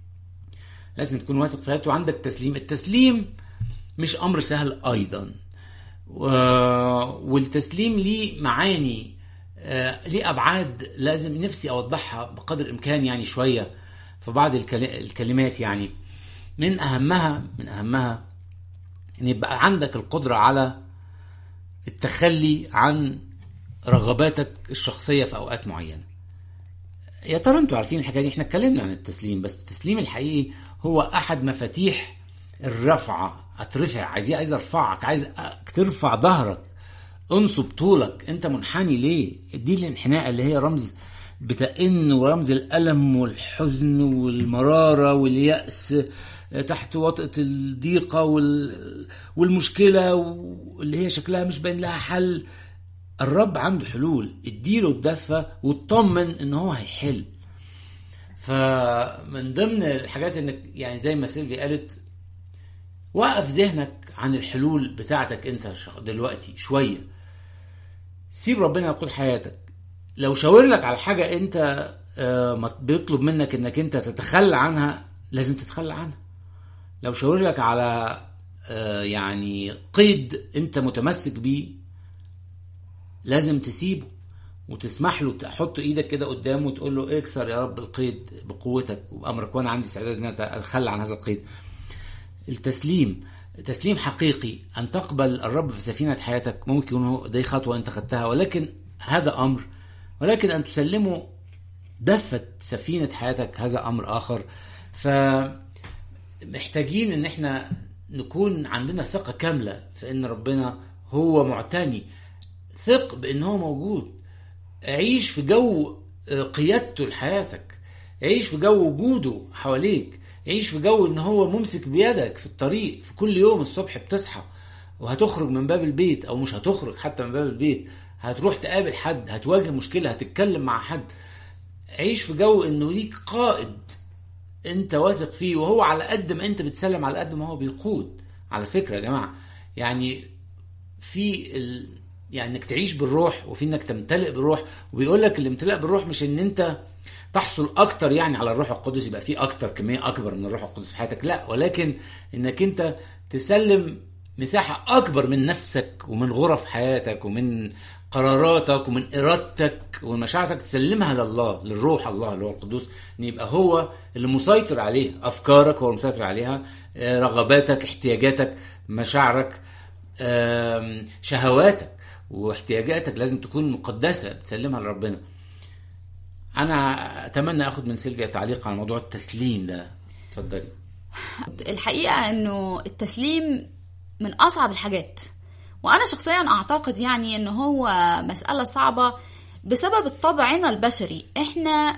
لازم تكون واثق في قيادته وعندك تسليم التسليم مش امر سهل ايضا و... والتسليم ليه معاني آه، ليه ابعاد لازم نفسي اوضحها بقدر الامكان يعني شويه في بعض الكل... الكلمات يعني من اهمها من اهمها ان يبقى عندك القدره على التخلي عن رغباتك الشخصيه في اوقات معينه يا ترى انتوا عارفين الحكايه دي احنا اتكلمنا عن التسليم بس التسليم الحقيقي هو احد مفاتيح الرفعه اترفع عايز عايز ارفعك عايز أ- ترفع ظهرك انصب طولك انت منحني ليه دي الانحناء اللي هي رمز بتأن ورمز الألم والحزن والمرارة واليأس تحت وطأة الضيقة وال... والمشكلة واللي هي شكلها مش باين لها حل الرب عنده حلول اديله الدفة واطمن ان هو هيحل فمن ضمن الحاجات انك يعني زي ما سيلفي قالت وقف ذهنك عن الحلول بتاعتك انت دلوقتي شويه سيب ربنا يقود حياتك لو شاور لك على حاجه انت آه، بيطلب منك انك انت تتخلى عنها لازم تتخلى عنها لو شاور لك على آه، يعني قيد انت متمسك بيه لازم تسيبه وتسمح له تحط ايدك كده قدامه وتقول له اكسر يا رب القيد بقوتك وبامرك وانا عندي استعداد ان اتخلى عن هذا القيد التسليم تسليم حقيقي ان تقبل الرب في سفينه حياتك ممكن يكون دي خطوه انت خدتها ولكن هذا امر ولكن ان تسلمه دفة سفينة حياتك هذا أمر آخر فمحتاجين إن إحنا نكون عندنا ثقة كاملة في إن ربنا هو معتني ثق بإن هو موجود عيش في جو قيادته لحياتك عيش في جو وجوده حواليك عيش في جو ان هو ممسك بيدك في الطريق في كل يوم الصبح بتصحى وهتخرج من باب البيت او مش هتخرج حتى من باب البيت هتروح تقابل حد هتواجه مشكلة هتتكلم مع حد عيش في جو انه ليك قائد انت واثق فيه وهو على قد ما انت بتسلم على قد ما هو بيقود على فكرة يا جماعة يعني في ال... يعني انك تعيش بالروح وفي انك تمتلئ بالروح وبيقول لك الامتلاء بالروح مش ان انت تحصل اكتر يعني على الروح القدس يبقى في اكتر كميه اكبر من الروح القدس في حياتك لا ولكن انك انت تسلم مساحه اكبر من نفسك ومن غرف حياتك ومن قراراتك ومن ارادتك ومشاعرك تسلمها لله للروح الله اللي هو القدوس ان يبقى هو اللي مسيطر عليه افكارك هو المسيطر عليها رغباتك احتياجاتك مشاعرك شهواتك واحتياجاتك لازم تكون مقدسه تسلمها لربنا انا اتمنى اخد من سيلفيا تعليق على موضوع التسليم ده اتفضلي الحقيقه انه التسليم من اصعب الحاجات وانا شخصيا اعتقد يعني ان هو مساله صعبه بسبب طبعنا البشري احنا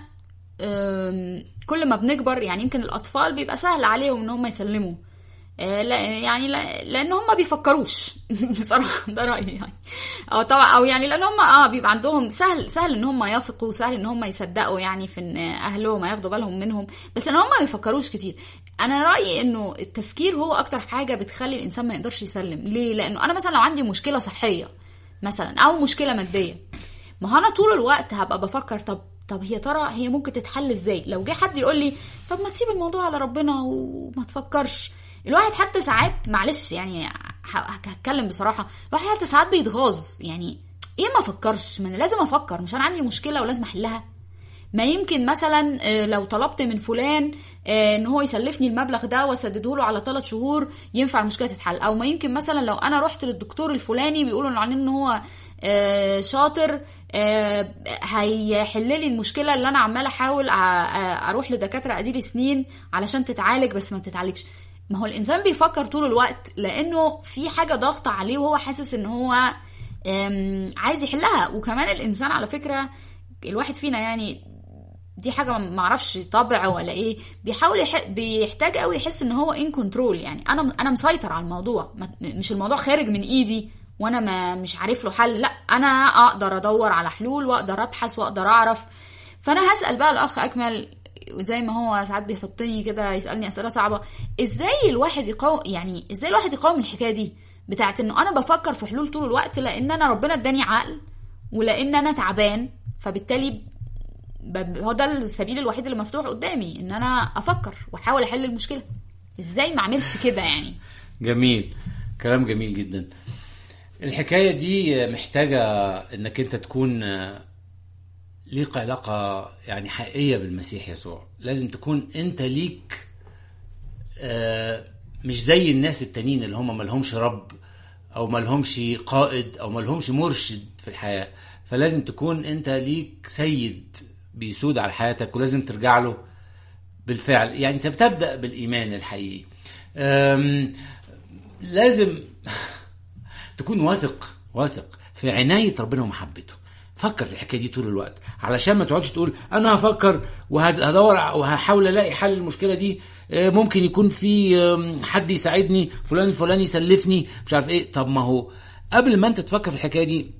كل ما بنكبر يعني يمكن الاطفال بيبقى سهل عليهم ان هم يسلموا لا يعني لا لان هم بيفكروش بصراحه ده رايي يعني او طبعا او يعني لان هم اه بيبقى عندهم سهل سهل ان هم يثقوا سهل ان هم يصدقوا يعني في ان اهلهم هياخدوا بالهم منهم بس لان هم ما بيفكروش كتير انا رايي انه التفكير هو اكتر حاجه بتخلي الانسان ما يقدرش يسلم ليه لانه انا مثلا لو عندي مشكله صحيه مثلا او مشكله ماديه ما انا طول الوقت هبقى بفكر طب طب هي ترى هي ممكن تتحل ازاي لو جه حد يقول لي طب ما تسيب الموضوع على ربنا وما تفكرش الواحد حتى ساعات معلش يعني هتكلم بصراحه الواحد حتى ساعات بيتغاظ يعني ايه ما افكرش ما انا لازم افكر مش انا عندي مشكله ولازم احلها ما يمكن مثلا لو طلبت من فلان ان هو يسلفني المبلغ ده واسدده له على ثلاث شهور ينفع المشكله تتحل او ما يمكن مثلا لو انا رحت للدكتور الفلاني بيقولوا عنه ان هو شاطر هيحل لي المشكله اللي انا عماله احاول اروح لدكاتره اديلي سنين علشان تتعالج بس ما بتتعالجش ما هو الانسان بيفكر طول الوقت لانه في حاجه ضاغطه عليه وهو حاسس ان هو عايز يحلها وكمان الانسان على فكره الواحد فينا يعني دي حاجه ما اعرفش طبع ولا ايه بيحاول يح... بيحتاج قوي يحس ان هو ان كنترول يعني انا انا مسيطر على الموضوع مش الموضوع خارج من ايدي وانا ما مش عارف له حل لا انا اقدر ادور على حلول واقدر ابحث واقدر اعرف فانا هسال بقى الاخ اكمل وزي ما هو ساعات بيحطني كده يسالني اسئله صعبه ازاي الواحد يقاوم يعني ازاي الواحد يقاوم الحكايه دي بتاعت انه انا بفكر في حلول طول الوقت لان انا ربنا اداني عقل ولان انا تعبان فبالتالي هو ده السبيل الوحيد اللي مفتوح قدامي ان انا افكر واحاول احل المشكله ازاي ما اعملش كده يعني جميل كلام جميل جدا الحكايه دي محتاجه انك انت تكون ليك علاقة يعني حقيقية بالمسيح يسوع لازم تكون انت ليك آه مش زي الناس التانيين اللي هم ملهمش رب او ملهمش قائد او ملهمش مرشد في الحياة فلازم تكون انت ليك سيد بيسود على حياتك ولازم ترجع له بالفعل يعني انت بتبدأ بالايمان الحقيقي لازم تكون واثق واثق في عناية ربنا ومحبته فكر في الحكايه دي طول الوقت علشان ما تقعدش تقول انا هفكر وهدور وهحاول الاقي حل المشكله دي آه، ممكن يكون في آم، حد يساعدني فلان الفلاني يسلفني مش عارف ايه طب ما هو قبل ما انت تفكر في الحكايه دي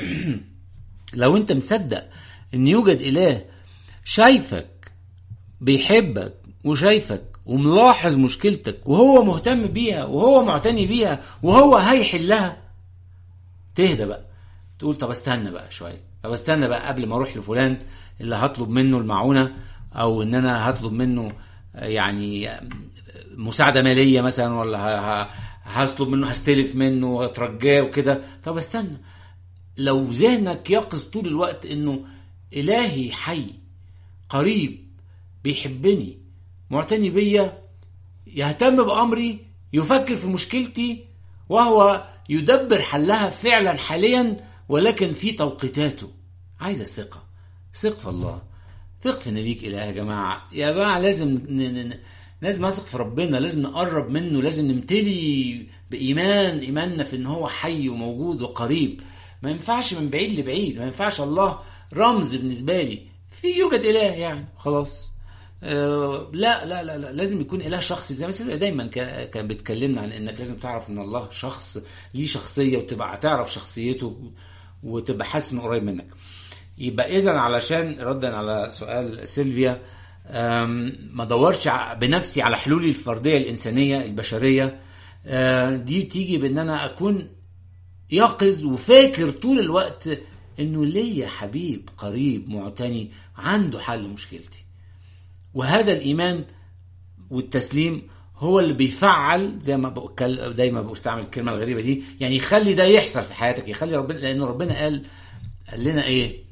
لو انت مصدق ان يوجد اله شايفك بيحبك وشايفك وملاحظ مشكلتك وهو مهتم بيها وهو معتني بيها وهو هيحلها تهدى بقى تقول طب استنى بقى شويه طب استنى بقى قبل ما اروح لفلان اللي هطلب منه المعونه او ان انا هطلب منه آه، يعني آه، مساعده ماليه مثلا ولا ه- ه- هطلب منه هستلف منه واترجاه وكده طب استنى لو ذهنك يقظ طول الوقت انه الهي حي قريب بيحبني معتني بيا يهتم بامري يفكر في مشكلتي وهو يدبر حلها فعلا حاليا ولكن في توقيتاته عايز الثقه ثق في الله ثق في ان ليك اله يا جماعه يا جماعه لازم ن... ن... لازم نثق في ربنا لازم نقرب منه لازم نمتلي بايمان ايماننا في ان هو حي وموجود وقريب ما ينفعش من بعيد لبعيد ما ينفعش الله رمز بالنسبه لي في يوجد اله يعني خلاص آه، لا لا لا لا لازم يكون اله شخصي زي مثلا دايما كان كان بيتكلمنا عن انك لازم تعرف ان الله شخص ليه شخصيه وتبقى تعرف شخصيته وتبقى حاسس انه قريب منك يبقى اذا علشان ردا على سؤال سيلفيا أم، ما دورش ع- بنفسي على حلولي الفرديه الانسانيه البشريه آه، دي بتيجي بان انا اكون يقظ وفاكر طول الوقت انه ليا حبيب قريب معتني عنده حل مشكلتي وهذا الايمان والتسليم هو اللي بيفعل زي ما بقول دايما بستعمل الكلمه الغريبه دي يعني يخلي ده يحصل في حياتك يخلي ربنا لان ربنا قال قال لنا ايه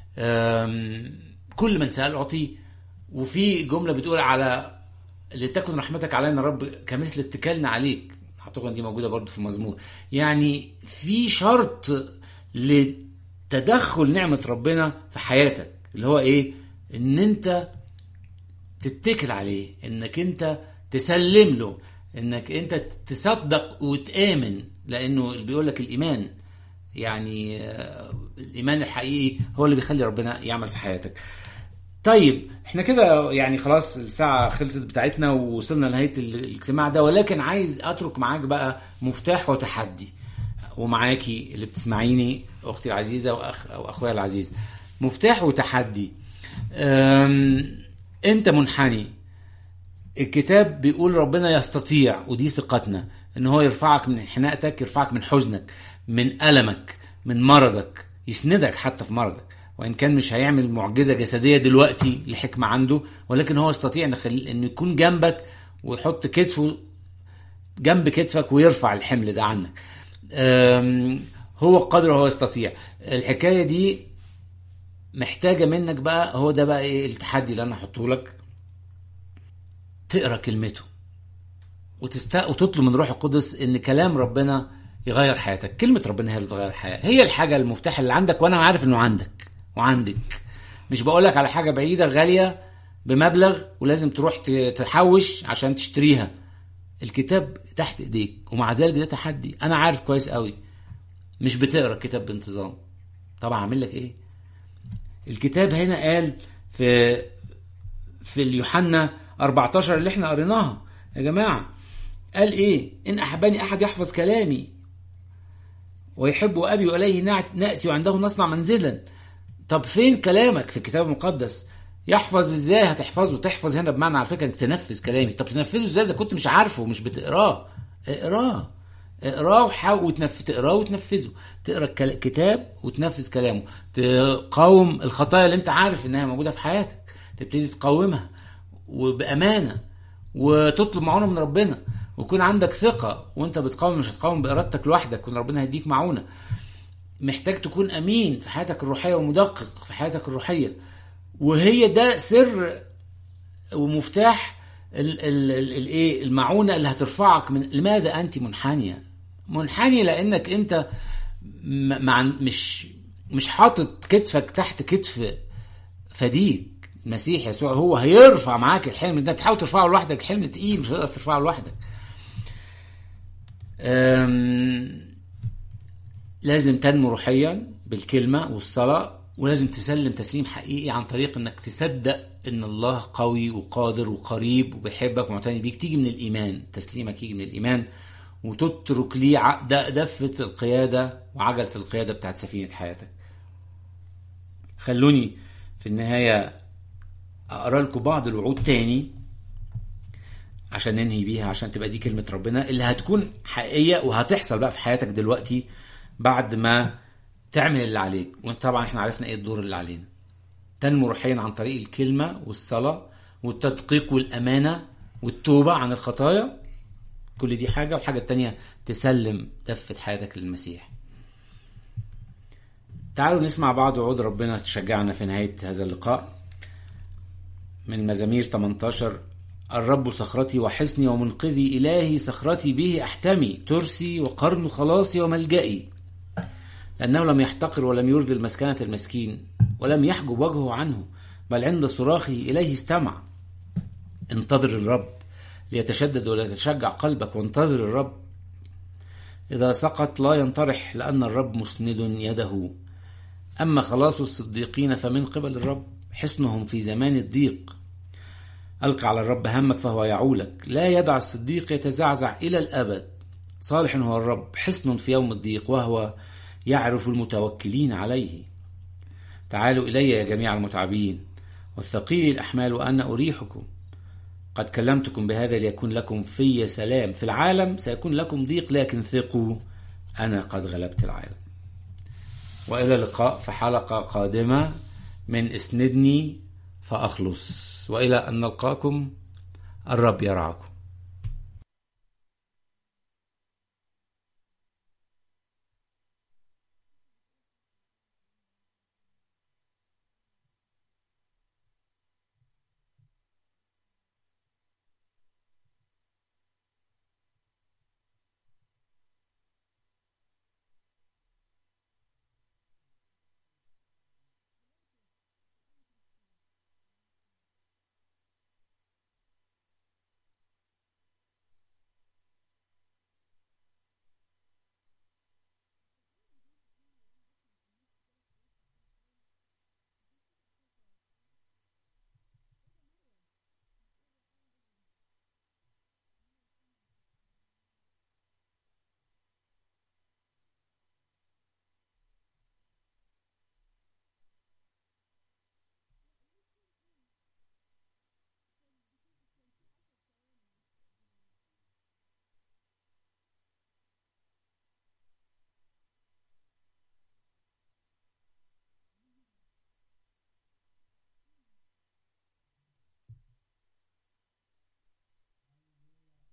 أم، كل من سال اعطيه وفي جمله بتقول على لتكن رحمتك علينا رب كمثل اتكالنا عليك اعتقد دي موجوده برضو في المزمور يعني في شرط لتدخل نعمه ربنا في حياتك اللي هو ايه ان انت تتكل عليه انك انت تسلم له انك انت تصدق وتآمن لانه اللي بيقول لك الايمان يعني آه، الايمان الحقيقي هو اللي بيخلي ربنا يعمل في حياتك طيب احنا كده يعني خلاص الساعة خلصت بتاعتنا ووصلنا لنهاية ال- الاجتماع ده ولكن عايز اترك معاك بقى مفتاح وتحدي ومعاكي اللي بتسمعيني اختي العزيزة واخ او اخويا العزيز مفتاح وتحدي أم، انت منحني الكتاب بيقول ربنا يستطيع ودي ثقتنا ان هو يرفعك من انحناءتك يرفعك من حزنك من ألمك من مرضك يسندك حتى في مرضك وان كان مش هيعمل معجزه جسديه دلوقتي لحكمه عنده ولكن هو يستطيع ان يخل- انه يكون جنبك ويحط كتفه جنب كتفك ويرفع الحمل ده عنك أم، هو قادر وهو يستطيع الحكايه دي محتاجه منك بقى هو ده بقى ايه التحدي اللي انا هحطه لك تقرا كلمته وتست... وتطلب من روح القدس ان كلام ربنا يغير حياتك كلمة ربنا هي اللي بتغير الحياة هي الحاجة المفتاح اللي عندك وانا عارف انه عندك وعندك مش بقولك على حاجة بعيدة غالية بمبلغ ولازم تروح ت- تحوش عشان تشتريها الكتاب تحت ايديك ومع ذلك ده تحدي انا عارف كويس قوي مش بتقرا الكتاب بانتظام طب اعمل لك ايه الكتاب هنا قال في في اليوحنا 14 اللي احنا قريناها يا جماعه قال ايه ان احبني احد يحفظ كلامي ويحب ابي واليه نعت- ناتي وعنده نصنع منزلا طب فين كلامك في الكتاب المقدس يحفظ ازاي هتحفظه تحفظ هنا بمعنى على فكره انك تنفذ كلامي طب تنفذه ازاي اذا كنت مش عارفه ومش بتقراه اقراه اقراه وحاول وتنف... تقراه وتنفذه تقرا الكل- الكتاب وتنفذ كلامه تقاوم الخطايا اللي انت عارف انها موجوده في حياتك تبتدي تقاومها وبامانه وتطلب معونه من ربنا ويكون عندك ثقه وانت بتقاوم مش هتقاوم بارادتك لوحدك وان ربنا هيديك معونه محتاج تكون امين في حياتك الروحيه ومدقق في حياتك الروحيه وهي ده سر ومفتاح ال- ال- ال- الايه المعونه اللي هترفعك من لماذا انت منحنيه منحني لانك انت م- مع مش مش حاطط كتفك تحت كتف فديك المسيح يسوع هو هيرفع معاك الحلم ده بتحاول ترفعه لوحدك الحلم تقيل مش هتقدر ترفعه لوحدك أم، لازم تنمو روحيا بالكلمة والصلاة ولازم تسلم تسليم حقيقي عن طريق انك تصدق ان الله قوي وقادر وقريب وبيحبك ومعتني بيك تيجي من الايمان تسليمك يجي من الايمان وتترك ليه ع- د- دفة القيادة وعجلة القيادة بتاعت سفينة حياتك خلوني في النهاية أقرأ لكم بعض الوعود تاني عشان ننهي بيها عشان تبقى دي كلمة ربنا اللي هتكون حقيقية وهتحصل بقى في حياتك دلوقتي بعد ما تعمل اللي عليك وانت طبعا احنا عرفنا ايه الدور اللي علينا تنمو روحيا عن طريق الكلمة والصلاة والتدقيق والأمانة والتوبة عن الخطايا كل دي حاجة والحاجة التانية تسلم دفة حياتك للمسيح تعالوا نسمع بعض وعود ربنا تشجعنا في نهاية هذا اللقاء من مزامير 18 الرب صخرتي وحصني ومنقذي إلهي صخرتي به أحتمي ترسي وقرن خلاصي وملجئي لأنه لم يحتقر ولم يرذل مسكنة المسكين ولم يحجب وجهه عنه بل عند صراخه إليه استمع انتظر الرب ليتشدد ولا يتشجع قلبك وانتظر الرب إذا سقط لا ينطرح لأن الرب مسند يده أما خلاص الصديقين فمن قبل الرب حصنهم في زمان الضيق ألق على الرب همك فهو يعولك لا يدع الصديق يتزعزع إلى الأبد صالح هو الرب حصن في يوم الضيق وهو يعرف المتوكلين عليه تعالوا إلي يا جميع المتعبين والثقيل الأحمال وأنا أريحكم قد كلمتكم بهذا ليكون لكم في سلام في العالم سيكون لكم ضيق لكن ثقوا أنا قد غلبت العالم وإلى اللقاء في حلقة قادمة من اسندني فأخلص وإلى أن نلقاكم الرب يرعاكم